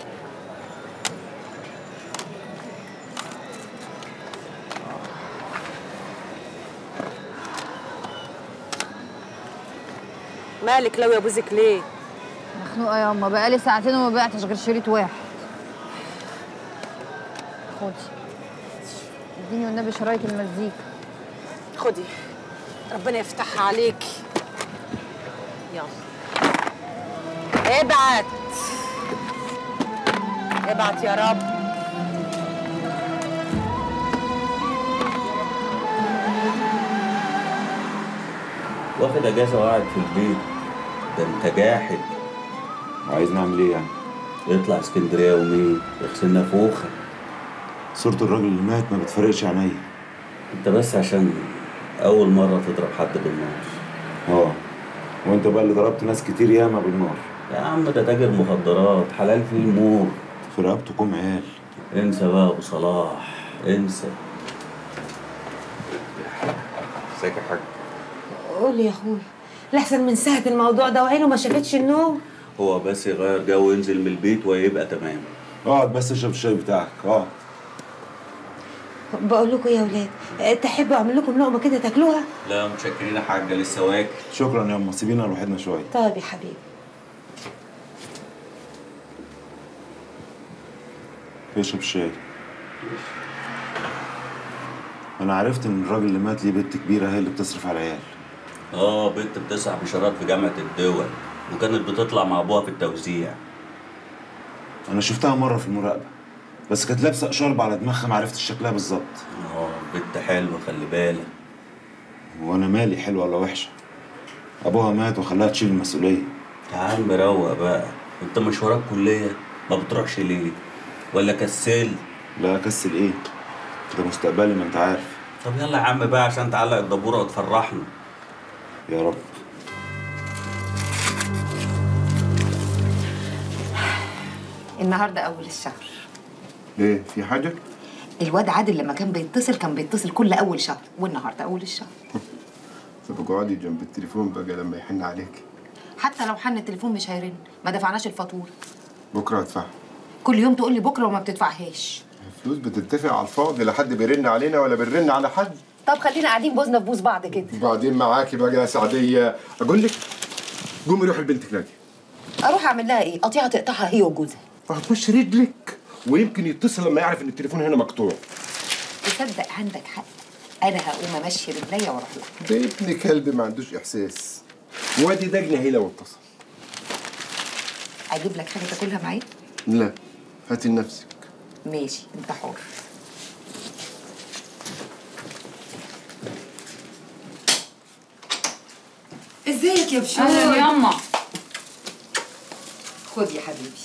مالك لو يا بوزك ليه مخنوقه يا اما بقالي ساعتين وما بعتش غير شريط واحد خدي اديني والنبي شرايط المزيكا خدي ربنا يفتحها عليكي يلا ابعت ابعت يا رب واخد اجازه وقاعد في البيت ده انت جاحد وعايز نعمل ايه يعني؟ اطلع اسكندريه يومين اغسلنا فوخه صورة الراجل اللي مات ما بتفرقش عينيا انت بس عشان اول مره تضرب حد بالنار اه وانت بقى اللي ضربت ناس كتير ياما بالنار يا عم ده تاجر مخدرات حلال فيه الموت في رقبته كوم عيال انسى بقى ابو صلاح انسى ازيك يا حاج قول يا اخويا لحسن من ساعة الموضوع ده وعينه ما شافتش النوم هو بس يغير جو وينزل من البيت ويبقى تمام اقعد بس اشرب الشاي بتاعك اقعد بقول لكم يا ولاد أه، تحبوا اعمل لكم لقمه كده تاكلوها لا متشكرين يا حاجه لسه واكل شكرا يا اما سيبينا لوحدنا شويه طيب يا حبيبي اشرب الشاي انا عرفت ان الراجل اللي مات ليه بنت كبيره هي اللي بتصرف على العيال اه بنت بتسع بشارات في جامعه الدول وكانت بتطلع مع ابوها في التوزيع انا شفتها مره في المراقبه بس كانت لابسه اشارب على دماغها ما عرفتش شكلها بالظبط اه بنت حلوه خلي بالك وانا مالي حلوه ولا وحشه ابوها مات وخلاها تشيل المسؤوليه يا عم روق بقى انت مش وراك كليه ما بتروحش ليه ولا كسل لا اكسل ايه ده مستقبلي ما انت عارف طب يلا يا عم بقى عشان تعلق الدبوره وتفرحنا يا رب النهارده اول الشهر ليه في حاجه الواد عادل لما كان بيتصل كان بيتصل كل اول شهر والنهارده اول الشهر طب اقعدي جنب التليفون بقى لما يحن عليك حتى لو حن التليفون مش هيرن ما دفعناش الفاتوره بكره هدفع كل يوم تقول لي بكره وما بتدفعهاش فلوس بتتفق على الفاضي لا حد بيرن علينا ولا بنرن على حد طب خلينا قاعدين بوزنا في بوز بعض كده وبعدين معاكي بقى يا سعديه اقول لك قومي روحي لبنتك ناديه اروح اعمل لها ايه قطيعه تقطعها هي وجوزها هتخش رجلك ويمكن يتصل لما يعرف ان التليفون هنا مقطوع تصدق عندك حق انا هقوم امشي رجليا واروح لها ده ابن كلب ما عندوش احساس وادي دجنه هي لو اتصل اجيب لك حاجه تاكلها معايا لا هاتي لنفسك ماشي انت حر ازيك يا بشوي أهلاً ياما. خد يا حبيبي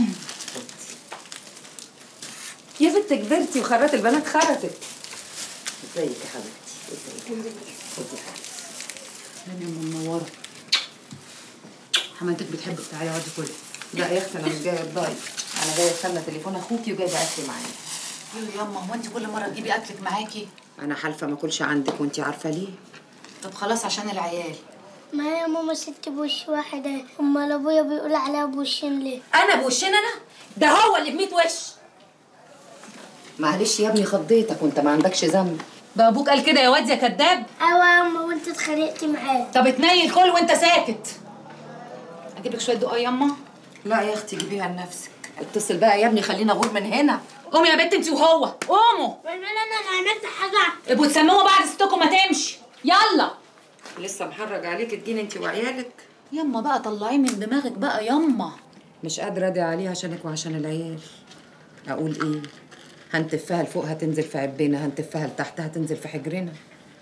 يا بنت كبرتي وخرات البنات خرتت ازيك يا حبيبتي ازيك خد يا حبيبتي اهلا يا ام منوره حماتك بتحبك تعالي اقعدي كلي لا يا اختي انا مش جايه اتضايق انا جايه استنى تليفون اخوكي وجايبه اكل معايا يو ياما هو انت كل مره تجيبي اكلك معاكي انا حالفه ما اكلش عندك وانت عارفه ليه طب خلاص عشان العيال ما هي ماما ست بوش واحدة أمال أبويا بيقول عليها بوشين ليه؟ انا بوشين انا ده هو اللي بميت وش معلش يا ابني خضيتك وانت ما عندكش ذنب ده ابوك قال كده يا واد يا كداب أيوة يا أما وأنت اتخانقتي معاه طب اتنيل كل وانت ساكت اجيب لك شويه دقه ياما لا يا اختي جيبيها لنفسك اتصل بقى يا ابني خلينا غور من هنا قومي يا بنت انت وهو قوموا أنا أنا عملت حاجة ابقوا تسمموا بعد ستكم ما تمشي يلا لسه محرج عليك تجيني انت وعيالك ياما بقى طلعيه من دماغك بقى ياما مش قادره ادعي عليه عشانك وعشان العيال اقول ايه هنتفها لفوق هتنزل في عبنا هنتفها لتحت هتنزل في حجرنا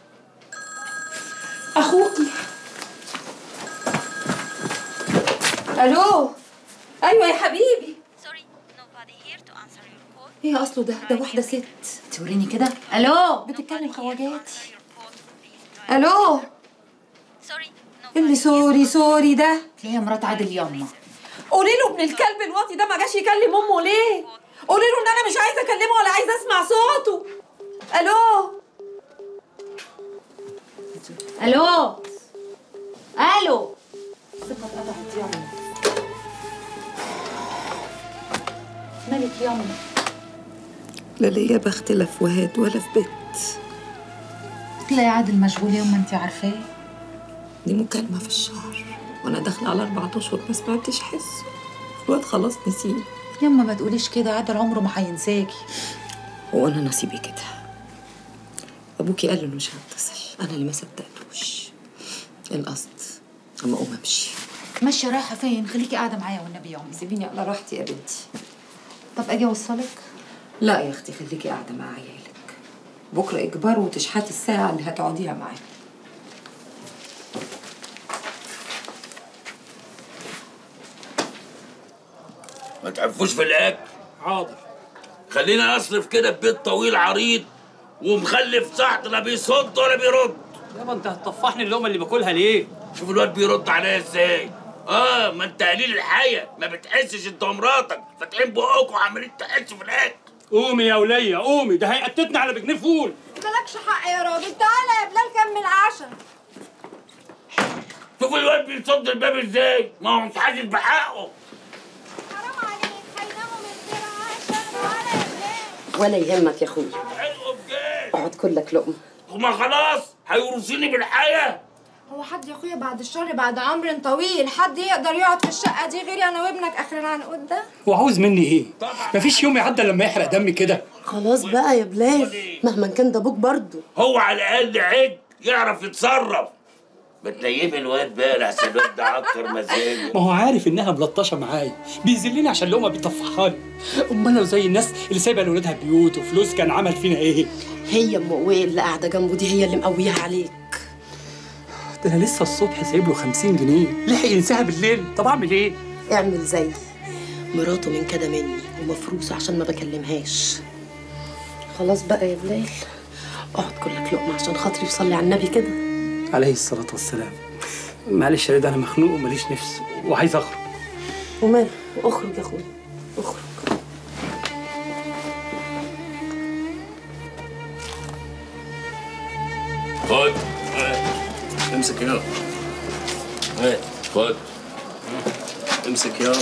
اخوكي الو ايوه يا حبيبي ايه اصله ده ده واحده ست توريني كده الو بتتكلم خواجاتي الو اللي سوري سوري ده تلاقيها مرات عادل ياما قولي له ابن الكلب الواطي ده ما جاش يكلم امه ليه قولي له ان انا مش عايزه اكلمه ولا عايزه اسمع صوته الو الو الو الثقه اتقطعت يلا مالك ياما لا ليا بخت لا في وهاد ولا في بيت تلاقي عادل مشغول يوم ما انت عارفاه دي مكالمة في الشهر وانا داخلة على اربع اشهر ما سمعتش حسه الواد خلاص نسيني ياما ما تقوليش كده عادل عمره ما هينساكي هو انا نصيبي كده ابوكي قال له إنه مش هتصل انا اللي ما صدقتوش القصد اما اقوم امشي ماشيه رايحه فين خليكي قاعده معايا والنبي يا امي سيبيني على راحتي يا بنتي طب اجي اوصلك لا يا اختي خليكي قاعده مع عيالك بكره اجبار وتشحتي الساعه اللي هتقعديها معاهم ما تعرفوش في الاكل حاضر خلينا اصرف كده ببيت طويل عريض ومخلف تحت لا بيصد ولا بيرد يابا انت هتطفحني اللقمه اللي باكلها ليه؟ شوف الواد بيرد عليا ازاي اه ما انت قليل الحياه ما بتحسش انت ومراتك فاتحين بقكم وعمالين تحسوا في الاكل قومي يا وليه قومي ده هيقتتنا على بجنيه فول مالكش حق يا راجل تعالى يا بلال كمل عشا شوف الواد بيصد الباب ازاي ما هو مش حاسس بحقه ولا يهمك يا اخويا اقعد كلك لقمه هما خلاص هيورثيني بالحياه هو حد يا اخويا بعد الشر بعد عمر طويل حد يقدر يقعد في الشقه دي غيري انا وابنك اخر العنقود ده وعاوز مني ايه؟ مفيش يوم يعدى لما يحرق دمي كده خلاص بقى يا بلال مهما كان ده ابوك برضه هو على الاقل عد يعرف يتصرف بتنيم الواد بقى لحسن الواد ده عكر مزاجه ما هو عارف انها ملطشه معايا بيذلني عشان لقمه بيطفحها لي امال لو زي الناس اللي سايبه لاولادها بيوت وفلوس كان عمل فينا ايه؟ هي ام قويه اللي قاعده جنبه دي هي اللي مقويها عليك ده انا لسه الصبح سايب له 50 جنيه لحق ينساها بالليل طب اعمل ايه؟ اعمل زي مراته من كده مني ومفروسه عشان ما بكلمهاش خلاص بقى يا بلال اقعد كلك لقمه عشان خاطري وصلي على النبي كده عليه الصلاه والسلام معلش يا رضا انا مخنوق وماليش نفس وعايز اخرج وماله اخرج يا اخويا اخرج خد امسك يا هات خد امسك يا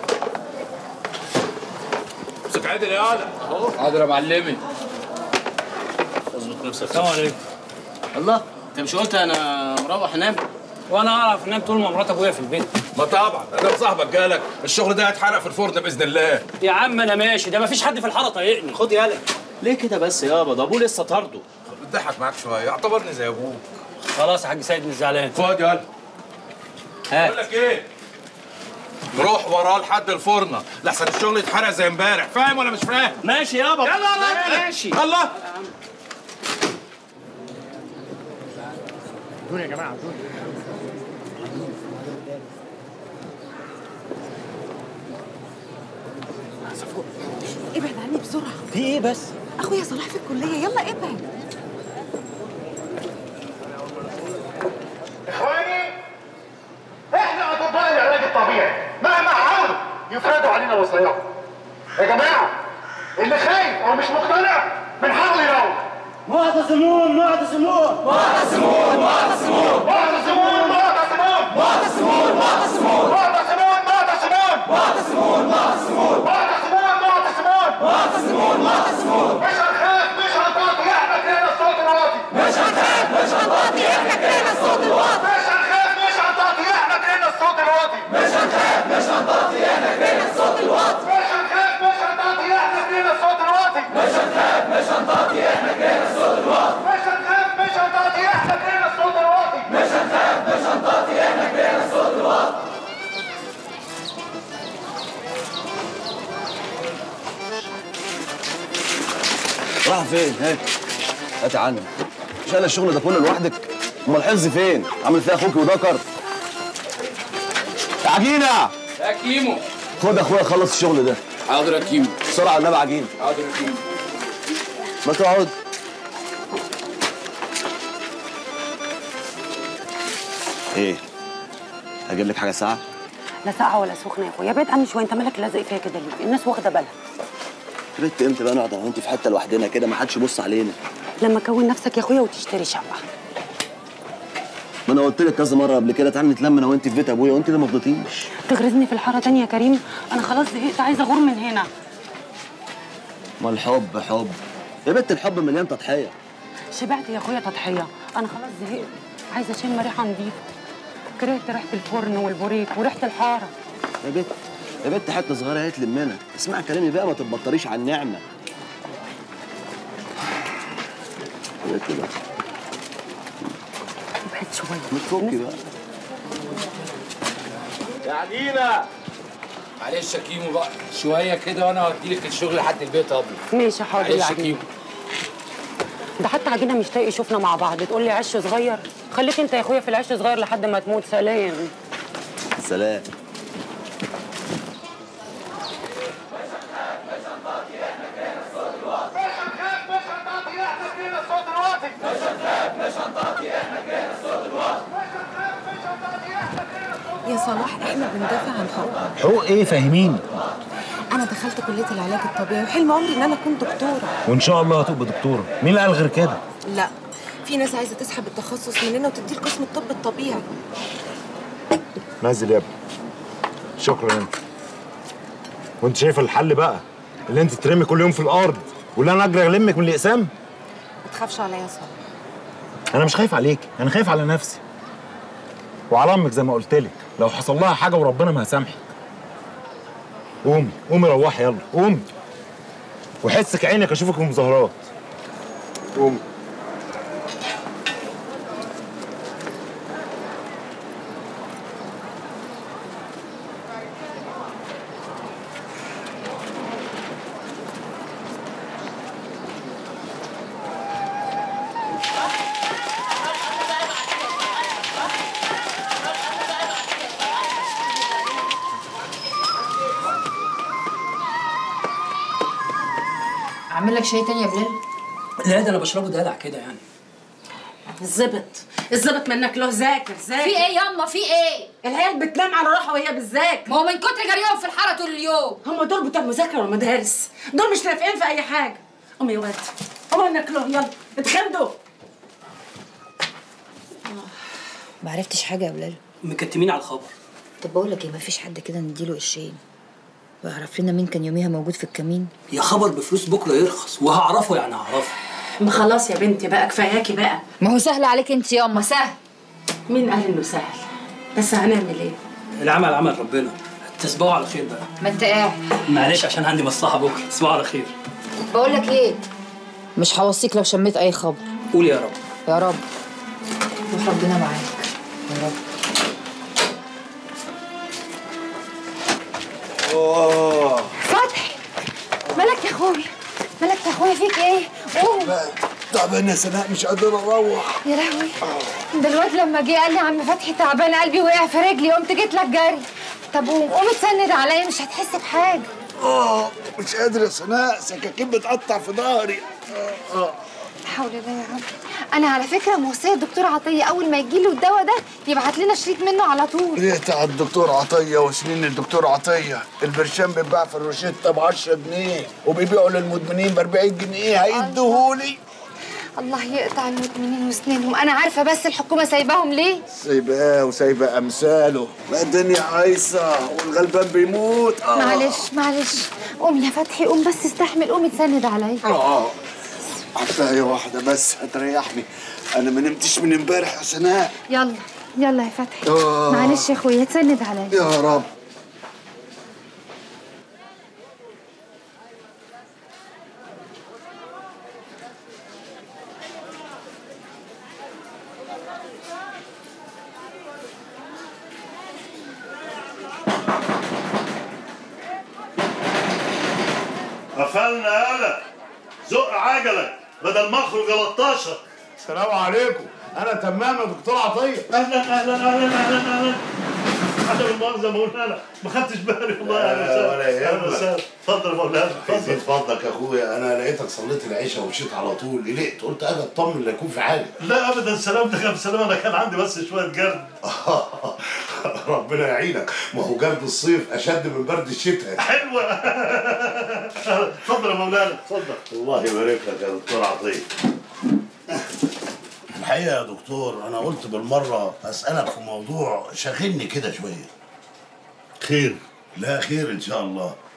امسك عادل يا عادل اهو حاضر يا معلمي اظبط نفسك السلام عليكم الله انت مش قلت انا مروح انام وانا اعرف انام طول ما مرات ابويا في البيت ما طبعا ادام صاحبك جالك الشغل ده هيتحرق في الفرن باذن الله يا عم انا ماشي ده مفيش حد في الحاره طايقني خد يالا ليه كده بس يابا ده ابوه لسه طارده بتضحك معاك شويه اعتبرني زي ابوك خلاص يا حاج سيد مش زعلان خد يلا هات بقول لك ايه روح وراه لحد الفرنه لحسن الشغل يتحرق زي امبارح فاهم ولا مش فاهم ماشي يابا يلا يلا ماشي الله دول يا جماعه دول ابعد عني بسرعه في ايه بس؟ اخويا صلاح في الكليه يلا ابعد اخواني احنا اطباء العلاج الطبيعي مهما حاولوا يفرضوا علينا وصاياهم يا جماعه اللي خايف او مش مقتنع من حقه يروح معتصمون معتصمون معتصمون معتصمون معتصمون معتصمون معتصمون معتصمون معتصمون معتصمون معتصمون معتصمون معتصمون معتصمون معتصمون مش هنخاف مش هنطاطي احنا كلنا الصوت الواطي مش هنخاف مش هنطاطي احنا كلنا الصوت الواطي مش هنخاف مش هنطاطي احنا كلنا الصوت الواطي مش هنخاف مش هنطاطي احنا كلنا الصوت الواطي مش هنخاف مش هنطاطي احنا كلنا الصوت الواطي مش هنخاف مش هنطاطي احنا كلنا الصوت الواطي مش هنخاف مش هنطاطي احنا كلنا الصوت الواطي مش هنخاف مش هنطاطي احنا كلنا الصوت الواطي راح فين؟ هات هات عني شايل الشغل ده كله لوحدك؟ امال الحفظ فين؟ عامل فيها اخوك وذكر يا عجينه يا كيمو خد يا اخويا خلص الشغل ده حاضر يا كيمو بسرعه على النبي عجينه حاضر يا كيمو ما تقعد ايه؟ اجيب لك حاجه ساعه؟ لا ساقعه ولا سخنه يا اخويا ابعد عني شويه انت مالك لازق فيها كده ليه الناس واخده بالها بنت امتى بقى نقعد انا وانت في حته لوحدنا كده ما حدش يبص علينا لما كون نفسك يا اخويا وتشتري شقه ما انا قلت لك كذا مره قبل كده تعالى نتلم انا وانت في بيت ابويا وانت اللي ما رضيتيش تغرزني في الحاره تانية يا كريم انا خلاص زهقت عايزه اغور من هنا ما الحب حب يا بنت الحب مليان تضحيه شبعت يا اخويا تضحيه انا خلاص زهقت عايزه اشم ريحه نظيفه كرهت ريحه الفرن والبوريك وريحه الحاره يا بنت يا بنت حته صغيره هي تلمنا اسمع كلامي بقى ما تتبطريش على النعمه يا بنت بقى ابعد شويه ما تفكي بقى يا عدينا معلش يا كيمو بقى شويه كده وانا هوديلك الشغل لحد البيت ابيض ماشي حاضر يا معلش يا عجينة كيمو ده حتى عجينه مش طايق يشوفنا مع بعض تقول لي عش صغير خليك انت يا اخويا في العش صغير لحد ما تموت سلام سلام يا صلاح احنا بندافع عن حقوقنا حقوق ايه فاهميني انا دخلت كليه العلاج الطبيعي وحلم عمري ان انا اكون دكتوره وان شاء الله هتبقى دكتوره مين اللي قال غير كده لا في ناس عايزه تسحب التخصص مننا وتديه لقسم الطب الطبيعي نزل يا ابني شكرا انت وانت شايف الحل بقى اللي انت ترمي كل يوم في الارض واللي انا اجري اغلمك من الاقسام ما تخافش عليا يا صلاح انا مش خايف عليك انا خايف على نفسي وعلى امك زي ما قلت لك لو حصل لها حاجه وربنا ما هسامحك قومي قومي روحي يلا قومي وحسك عينك اشوفك في المظاهرات قومي اعمل لك شاي تاني يا بلال لا ده انا بشربه دلع كده يعني الظبط الظبط منك له ذاكر ذاكر في ايه ياما في ايه العيال بتنام على روحها وهي بالذاكر ما هو من كتر جريهم في الحاره طول اليوم هم دول بتوع مذاكره والمدارس دول مش نافعين في اي حاجه قوم يا واد قوم منك له يلا اتخمدوا ما عرفتش حاجه يا بلال مكتمين على الخبر طب بقول لك ايه مفيش حد كده نديله قرشين ويعرف لنا مين كان يوميها موجود في الكمين يا خبر بفلوس بكره يرخص وهعرفه يعني هعرفه ما خلاص يا بنتي بقى كفاياكي بقى ما هو سهل عليك انت ياما سهل مين قال انه سهل بس هنعمل ايه العمل عمل ربنا تصبحوا على خير بقى ما انت قاعد معلش عشان عندي مصلحه بكره تصبحوا على خير بقول لك ايه مش هوصيك لو شميت اي خبر قول يا رب يا رب روح ربنا معاك يا رب اوه فتحي مالك يا اخويا مالك يا اخويا فيك ايه قوم تعبان يا سناء مش قادر اروح يا لهوي ده الواد لما جه قال لي عم فتحي تعبان قلبي وقع في رجلي قمت جيت لك جري طب قوم قوم اتسند عليا مش هتحس بحاجه اه مش قادر يا سناء سكاكين بتقطع في ظهري اه اه لا حول الله يا رب انا على فكره موصيه الدكتور عطيه اول ما يجي له الدواء ده يبعت لنا شريط منه على طول ريت على الدكتور عطيه وسنين الدكتور عطيه البرشام بيتباع في الروشته ب 10 جنيه وبيبيعوا للمدمنين ب 40 جنيه هيديهولي الله يقطع المدمنين وسنينهم انا عارفه بس الحكومه سايباهم ليه سايباه وسايبه امثاله ما الدنيا عايصه والغلبان بيموت اه معلش معلش قوم يا فتحي قوم بس استحمل قوم اتسند عليا اه حتى واحده بس هتريحني انا ما نمتش من امبارح يا سناء يلا يلا يا فتحي آه. معلش يا اخويا اتسند عليا يا رب قفلنا يالا زق عجلك بدل ما اخرج 13 السلام عليكم انا تمام يا دكتور عطيه اهلا اهلا اهلا اهلا اهلا عدم المؤاخذه مولانا ما خدتش بالي والله اهلا وسهلا ولا يهمك. اهلا وسهلا اتفضل يا مولانا اتفضل يزيد فضلك يا اخويا انا لقيتك صليت العشاء ومشيت على طول قلقت قلت اجي اطمن لا يكون في حاجه لا ابدا سلامتك يا بسلامه انا كان عندي بس شويه جرد ربنا يعينك ما هو جرد الصيف اشد من برد الشتاء حلوه اتفضل يا مولانا اتفضل الله يبارك لك يا دكتور عطيه الحقيقه يا دكتور انا قلت بالمره اسالك في موضوع شاغلني كده شويه خير لا خير ان شاء الله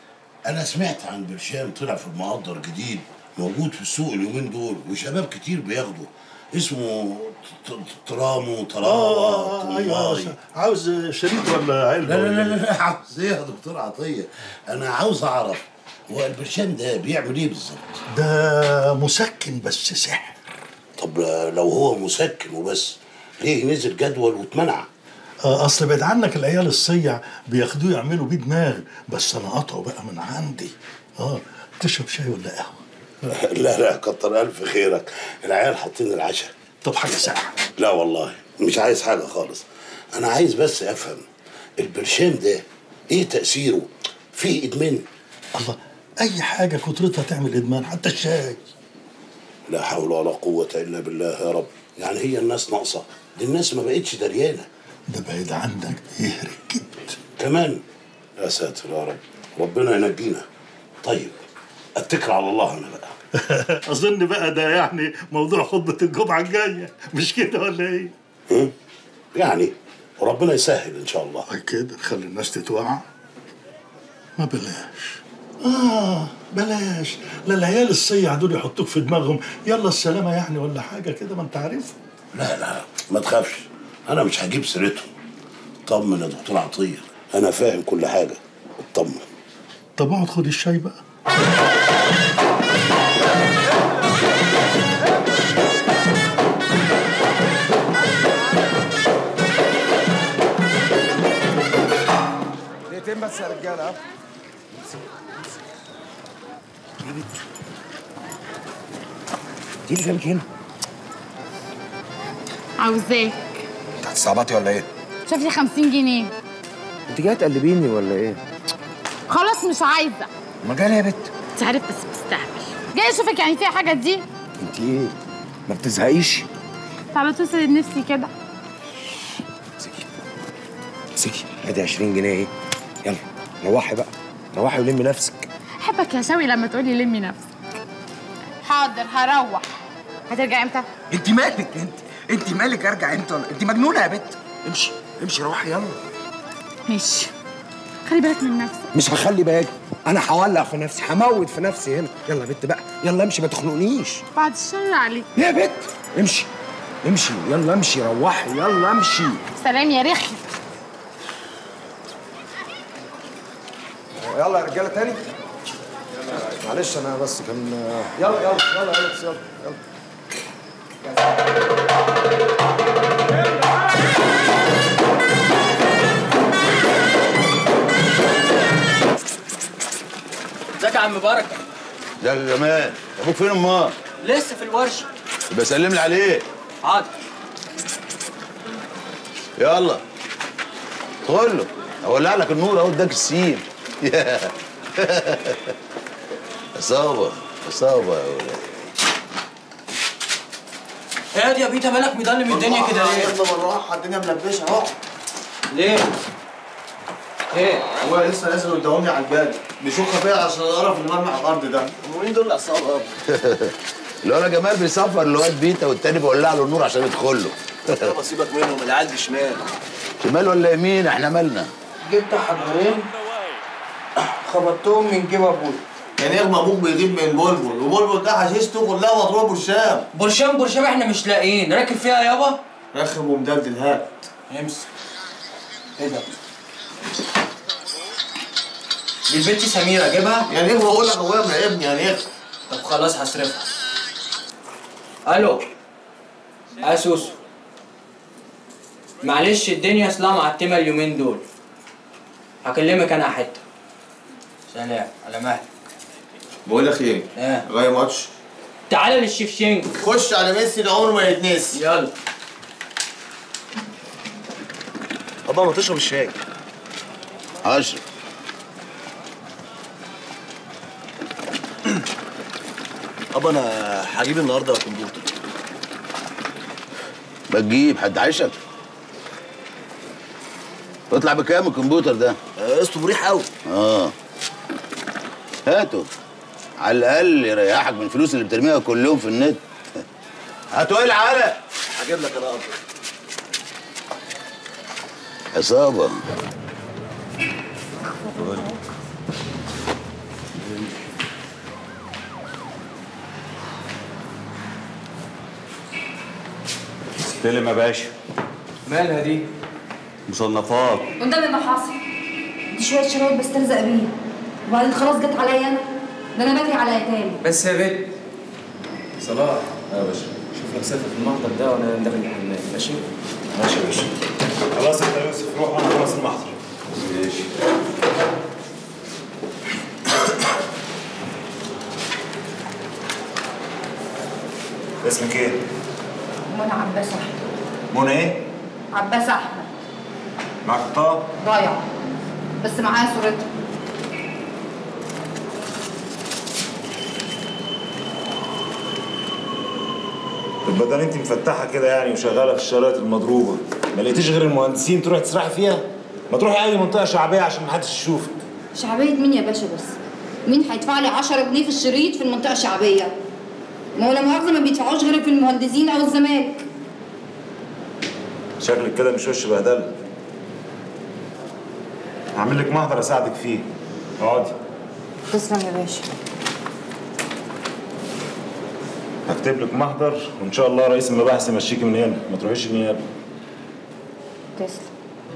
انا سمعت عن برشام طلع في المقدر جديد موجود في السوق اليومين دول وشباب كتير بياخده اسمه ت- ت- ترامو تراوة اه ايوه طماي. عاوز شريط ولا علبه لا لا ولا لا إيه؟ لا عاوز ايه يا دكتور عطيه انا عاوز اعرف هو البرشام ده بيعمل ايه بالظبط ده مسكن بس سحر طب لو هو مسكن وبس ليه نزل جدول واتمنع آه اصل بعد عنك العيال الصيع بياخدوه يعملوا بيه دماغ بس انا قطعه بقى من عندي اه تشرب شاي ولا قهوه لا لا كتر الف خيرك العيال حاطين العشاء طب حاجه ساعه لا والله مش عايز حاجه خالص انا عايز بس افهم البرشام ده ايه تاثيره فيه ادمان الله اي حاجه كترتها تعمل ادمان حتى الشاي لا حول ولا قوه الا بالله يا رب يعني هي الناس ناقصه دي الناس ما بقتش دريانه ده بعيد عنك بيهرج كمان يا ساتر يا رب ربنا ينجينا طيب اتكل على الله انا بقى اظن بقى ده يعني موضوع خطبه الجمعه الجايه مش كده ولا ايه هم؟ يعني ربنا يسهل ان شاء الله كده نخلي الناس تتوعى ما بلاش اه بلاش لا العيال الصيع دول يحطوك في دماغهم يلا السلامه يعني ولا حاجه كده ما انت عارف لا لا ما تخافش انا مش هجيب سيرتهم طمن يا دكتور عطيه انا فاهم كل حاجه اطمن طب اقعد خد الشاي بقى دقيقتين بس يا رجاله ها تيجي فهمك هنا عاوزاك انت هتصعبطي ولا ايه؟ شوف لي 50 جنيه انت جايه تقلبيني ولا ايه؟ خلاص مش عايزه ما جالي يا بت انت عارف بس بتستهبل جاي اشوفك يعني فيها حاجه دي انت ايه؟ ما بتزهقيش؟ تعالى توصل لنفسي كده امسكي ادي 20 جنيه ايه؟ يلا روحي بقى روحي ولمي نفسك احبك يا شوي لما تقولي لمي نفسك حاضر هروح هترجع امتى انت مالك انت انت مالك ارجع امتى ولا انت مجنونه يا بت امشي امشي روحي يلا ماشي خلي بالك من نفسك مش هخلي بالي انا هولع في نفسي هموت في نفسي هنا يلا يا بت بقى يلا امشي ما تخنقنيش بعد الشر عليك يا بت امشي امشي يلا امشي روحي يلا امشي سلام يا رخي يلا يا رجاله تاني معلش انا بس كان يلا يلا يلا يا اليكس يلا يلا ازيك يا عم بركه ده جمال ابوك فين امال لسه في الورشه يبقى سلم لي عليه حاضر يلا ادخل له اولع لك النور اهو اداك السين اصابه اصابه يا ولاد هادي يا بيتا مالك مضلم الدنيا كده ليه؟ يلا بالراحه الدنيا ملبشه اهو ليه؟ ايه؟ هو لسه نازل قدامي على الباب بيشوف خفيه عشان القرف اللي مرمي على الارض ده ومين دول العصابه الولا جمال بيصفر الواد بيتا والتاني بيولع له النور عشان يدخل له يابا سيبك منهم العيال دي شمال شمال ولا يمين احنا مالنا جبت حجرين خبطتهم من جيب ابويا يعني اغمى ابوك بيجيب من بلبل وبلبل ده حشيشته كلها مضروبه برشام برشام برشام احنا مش لاقيين راكب فيها يابا رخم ومدلدل هات امسك ايه ده؟ دي البنت سميرة اجيبها؟ يعني ايه بقول لك ابويا مراقبني يعني ايه طب خلاص هصرفها الو يا سوسو معلش الدنيا اصلها معتمه اليومين دول هكلمك انا حته سلام على مهلك بقول لك ايه ايه غاية ماتش تعالى للشفشنج خش على ميسي ده عمره ما يتنسي يلا ابا ما تشرب الشاي اشرب ابا انا هجيب النهارده كمبيوتر بتجيب حد عايشك اطلع بكام الكمبيوتر ده قسطه مريح قوي اه هاته على الاقل يريحك من الفلوس اللي بترميها كل يوم في النت هاتوا ايه العلق هجيب لك انا ابا عصابه استلم يا باشا مالها دي؟ مصنفات قدامي ما حاصل دي شويه شرايط بستلزق بيها وبعدين خلاص جت عليا انا ده انا بجري على ايتام بس يا بنت صلاح يا باشا شوف لك سافر في المحضر ده وانا داخل الحمام ماشي؟ ماشي يا باشا خلاص انت يا يوسف روح وانا خلاص المحضر ماشي اسمك ايه؟ منى عباس احمد منى ايه؟ عباس احمد معاك بطاقة؟ ضايعه بس معايا صورتها طب بدل انت مفتحه كده يعني وشغاله في الشرايط المضروبه ما لقيتيش غير المهندسين تروحي تسرحي فيها ما تروحي اي منطقه شعبيه عشان ما حدش يشوفك شعبيه مين يا باشا بس مين هيدفع لي 10 جنيه في الشريط في المنطقه الشعبيه ما هو لا مؤاخذه ما بيدفعوش غير في المهندسين او الزمالك شكلك كده مش وش بهدله هعمل لك محضر اساعدك فيه اقعدي تسلم يا باشا هكتب لك محضر وان شاء الله رئيس المباحث يمشيكي من هنا ما تروحيش النيابه تسلم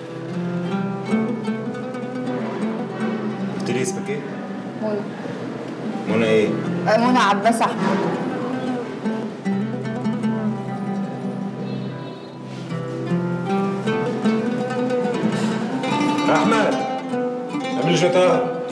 قلت لي اسمك ايه؟ منى منى ايه؟ منى عباس احمد احمد اعمل لي شويه قهوه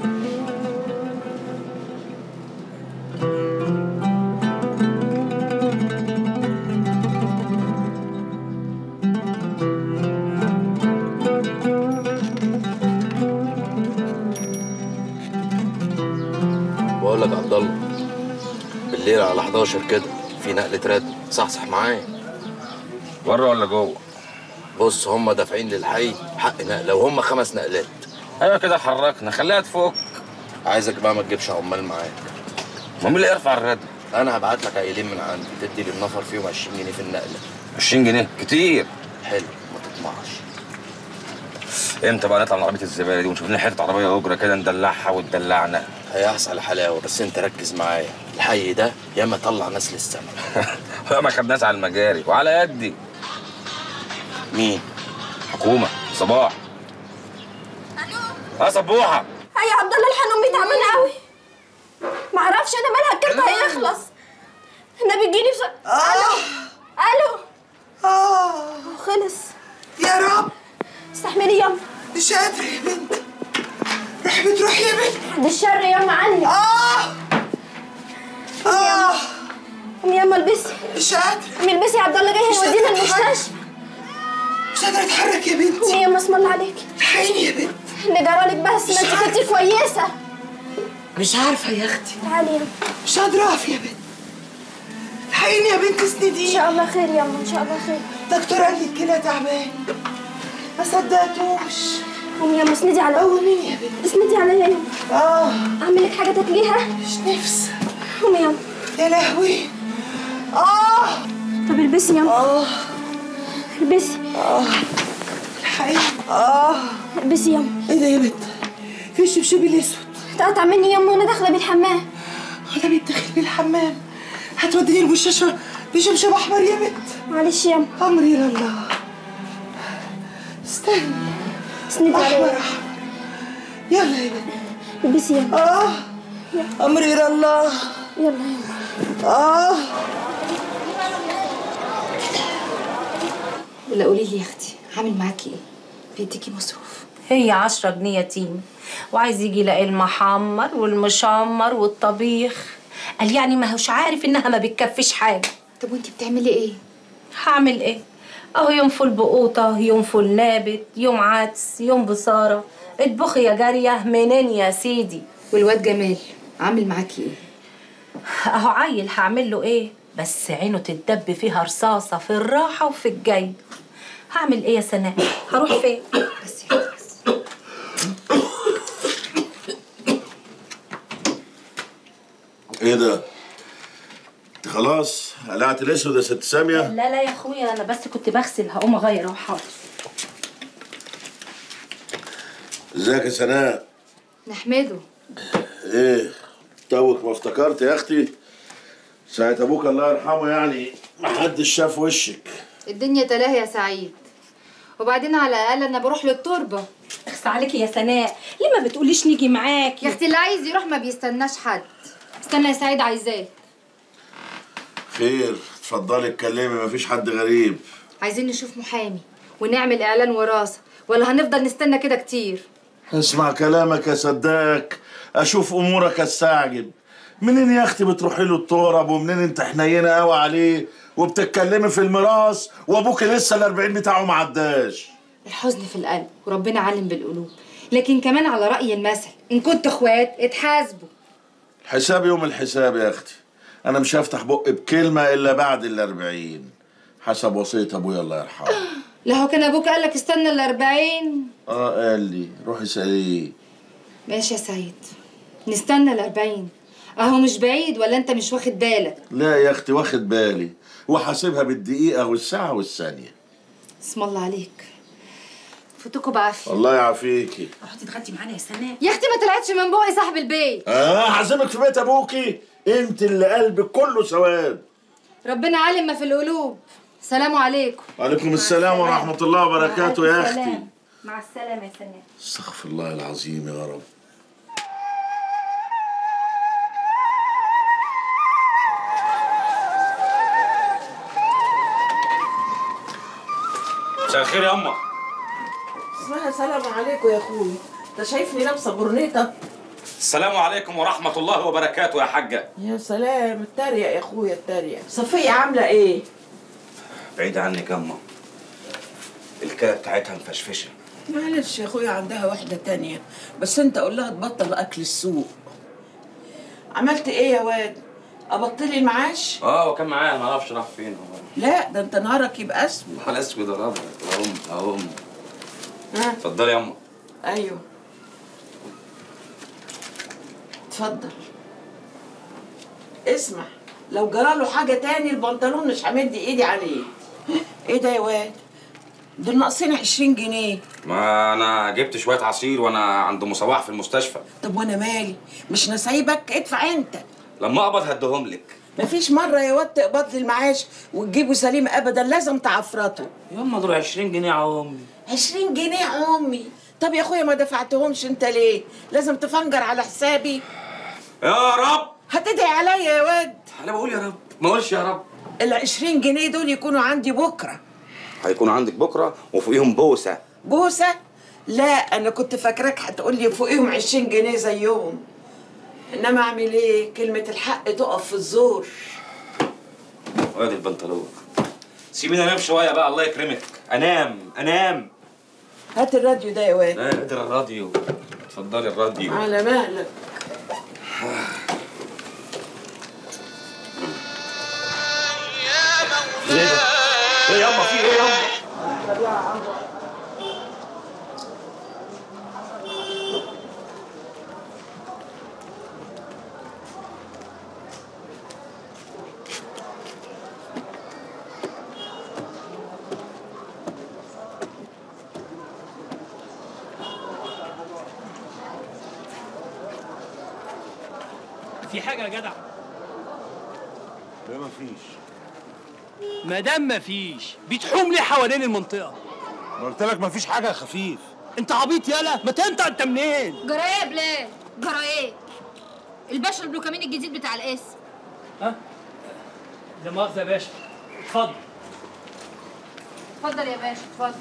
بقول لك يا عبد الله بالليل على 11 كده في نقلة راتب صحصح معايا بره ولا جوه؟ بص هم دافعين للحي حق نقلة وهم خمس نقلات ايوه كده حركنا خليها تفك عايزك بقى ما تجيبش عمال معاك ما مين اللي يرفع الراتب؟ انا هبعت لك عيلين من عندي تدي للنفر فيهم 20 جنيه في النقلة 20 جنيه كتير حلو ما تطمعش امتى بقى نطلع من عربيه الزباله دي ونشوف لنا حته عربيه اجره كده ندلعها وتدلعنا هيحصل حلاوه بس انت ركز معايا الحي ده ياما طلع ناس للسما ما خدناش على المجاري وعلى يدي مين حكومه صباح الو اه صبوحه هاي يا عبد الله الحن امي تعبانه قوي معرفش انا مالها الكارت هيخلص النبي اديني بس الو الو اه خلص يا رب استحملي يلا مش قادره يا بنت روحي بتروحي يا بنت بعد الشر ياما عني اه اه قومي ياما البسي مش قادره قومي البسي يا عبد الله جاي مش هيودينا قادرة أتحرك. المستشفى مش قادرة اتحرك يا بنتي قومي ياما اسم الله عليكي الحقيني يا بنت اللي جرالك بس ما انت كنتي كويسه مش عارفة يا اختي تعالي يلا مش قادرة اقف يا بنت الحقيني يا بنت اسنديني ان شاء الله خير ياما ان شاء الله خير دكتور قال لي الكلى تعبان ما صدقتوش قومي ياما اسندي على قومي يا بنت اسندي عليا ياما اه اعمل لك حاجه تاكليها مش نفس قومي ياما يا لهوي اه طب البسي ياما اه البسي اه الحقيقة اه البسي ياما ايه ده يا بنت في الشبشب الاسود اتقطع مني ياما وانا داخله بالحمام انا بيتدخل بالحمام هتوديني المستشفى بشبشب احمر يا بنت معلش ياما امري لله استني اسندي احمر عليا احمر يلا يا بنت البسي ياما اه امري لله يلا ياما اه ولا قولي لي يا اختي عامل معاكي ايه بيديكي مصروف هي عشرة جنيه يتيم وعايز يجي يلاقي المحمر والمشمر والطبيخ قال يعني ما هوش عارف انها ما بتكفيش حاجه طب وانتي بتعملي ايه هعمل ايه اهو يوم فول بقوطه يوم فول نابت يوم عدس يوم بصاره اطبخي يا جاريه منين يا سيدي والواد جمال عامل معاكي ايه اهو عيل هعمل له ايه بس عينه تتدب فيها رصاصه في الراحه وفي الجاي هعمل ايه يا سناء هروح فين بس يا اختي بس ايه ده؟ انت خلاص قلعت الاسود يا ست ساميه؟ لا لا يا اخويا انا بس كنت بغسل هقوم اغير اهو حاضر ازيك يا سناء؟ نحمده ايه؟ توك ما افتكرت يا اختي؟ ساعة ابوك الله يرحمه يعني ما حدش شاف وشك الدنيا تلاهي يا سعيد وبعدين على الاقل انا بروح للتربه اخس عليكي يا سناء ليه ما بتقوليش نيجي معاكي يا اختي اللي عايز يروح ما بيستناش حد استنى يا سعيد عايزاه خير اتفضلي اتكلمي مفيش حد غريب عايزين نشوف محامي ونعمل اعلان وراثه ولا هنفضل نستنى كده كتير اسمع كلامك اصدقك اشوف امورك استعجب منين يا اختي بتروحي له التراب ومنين انت حنينه قوي عليه وبتتكلمي في الميراث وابوك لسه الأربعين بتاعه ما عداش الحزن في القلب وربنا علم بالقلوب لكن كمان على رأي المثل إن كنت اخوات اتحاسبوا حساب يوم الحساب يا اختي انا مش هفتح بقي بكلمه الا بعد الأربعين حسب وصيه ابويا الله يرحمه لا هو كان أبوك قالك استنى الأربعين اه قال لي روحي اساليه ماشي يا سعيد نستنى الأربعين أهو مش بعيد ولا أنت مش واخد بالك لا يا اختي واخد بالي وحاسبها بالدقيقه والساعه والثانيه اسم الله عليك فوتكوا بعافية الله يعافيكي اقعدي اتغدي معانا يا سناء يا أختي ما طلعتش من بوقي صاحب البيت اه هعزمك في بيت ابوكي انت اللي قلبك كله سواد ربنا عالم ما في القلوب سلام عليكم وعليكم السلام ورحمه الله وبركاته يا اختي مع السلامه يا سناء استغفر الله العظيم يا رب مساء الخير يا اما اسمها سلام عليكم يا اخوي انت شايفني لابسه برنيطه السلام عليكم ورحمه الله وبركاته يا حاجه يا سلام التريق يا اخويا التريق صفيه عامله ايه بعيد عنك يا اما الكلى بتاعتها مفشفشه معلش يا اخويا عندها واحده تانية بس انت قول لها تبطل اكل السوق عملت ايه يا واد ابطلي المعاش اه وكان معايا ما اعرفش راح فين هو لا ده انت نهارك يبقى اسود على اسود يا رب اهم اهم ها اتفضلي يا اما ايوه اتفضل اسمع لو جراله حاجه تاني البنطلون مش همد ايدي عليه ايه ده يا واد دول ناقصين 20 جنيه ما انا جبت شويه عصير وانا عند مصباح في المستشفى طب وانا مالي مش نسايبك ادفع انت لما اقبض هديهم لك مفيش مرة يا واد تقبض لي المعاش وتجيبه سليم ابدا لازم تعفرته يما دول 20 جنيه يا امي 20 جنيه يا امي طب يا اخويا ما دفعتهمش انت ليه لازم تفنجر على حسابي يا رب هتدعي عليا يا واد انا بقول يا رب ما اقولش يا رب ال 20 جنيه دول يكونوا عندي بكره هيكون عندك بكره وفوقيهم بوسه بوسه لا انا كنت فاكراك هتقول لي فوقيهم 20 جنيه زيهم انما اعمل ايه كلمه الحق تقف في الزور وادي البنطلون سيبيني انام شويه بقى الله يكرمك انام انام هات الراديو ده يا واد لا قدر الراديو اتفضلي الراديو على مهلك ايه ده؟ ايه ياما في ايه ياما؟ في حاجه يا جدع لا مفيش ما دام مفيش بتحوم ليه حوالين المنطقه ما قلت لك مفيش حاجه يا خفيف انت عبيط يالا ما تنطق انت منين جرى ايه يا بلال جرى ايه الباشا البلوكامين الجديد بتاع القسم ها لا مؤاخذه يا باشا اتفضل اتفضل يا باشا اتفضل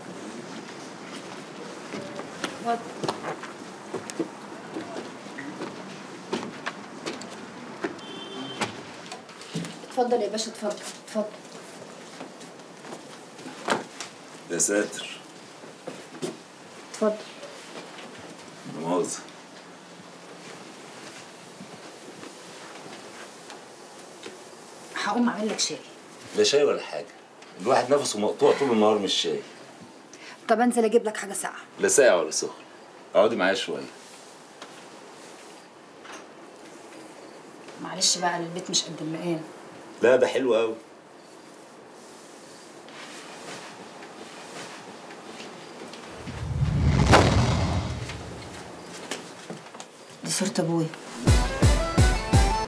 اتفضل اتفضل يا باشا اتفضل اتفضل يا ساتر اتفضل لا مؤاخذة هقوم اعمل لك شاي لا شاي ولا حاجة الواحد نفسه مقطوع طول النهار من الشاي طب انزل اجيب لك حاجه ساقعه لا ساقع ولا سخن اقعدي معايا شوية معلش بقى البيت مش قد المقام لا ده حلو قوي دي صوره ابويا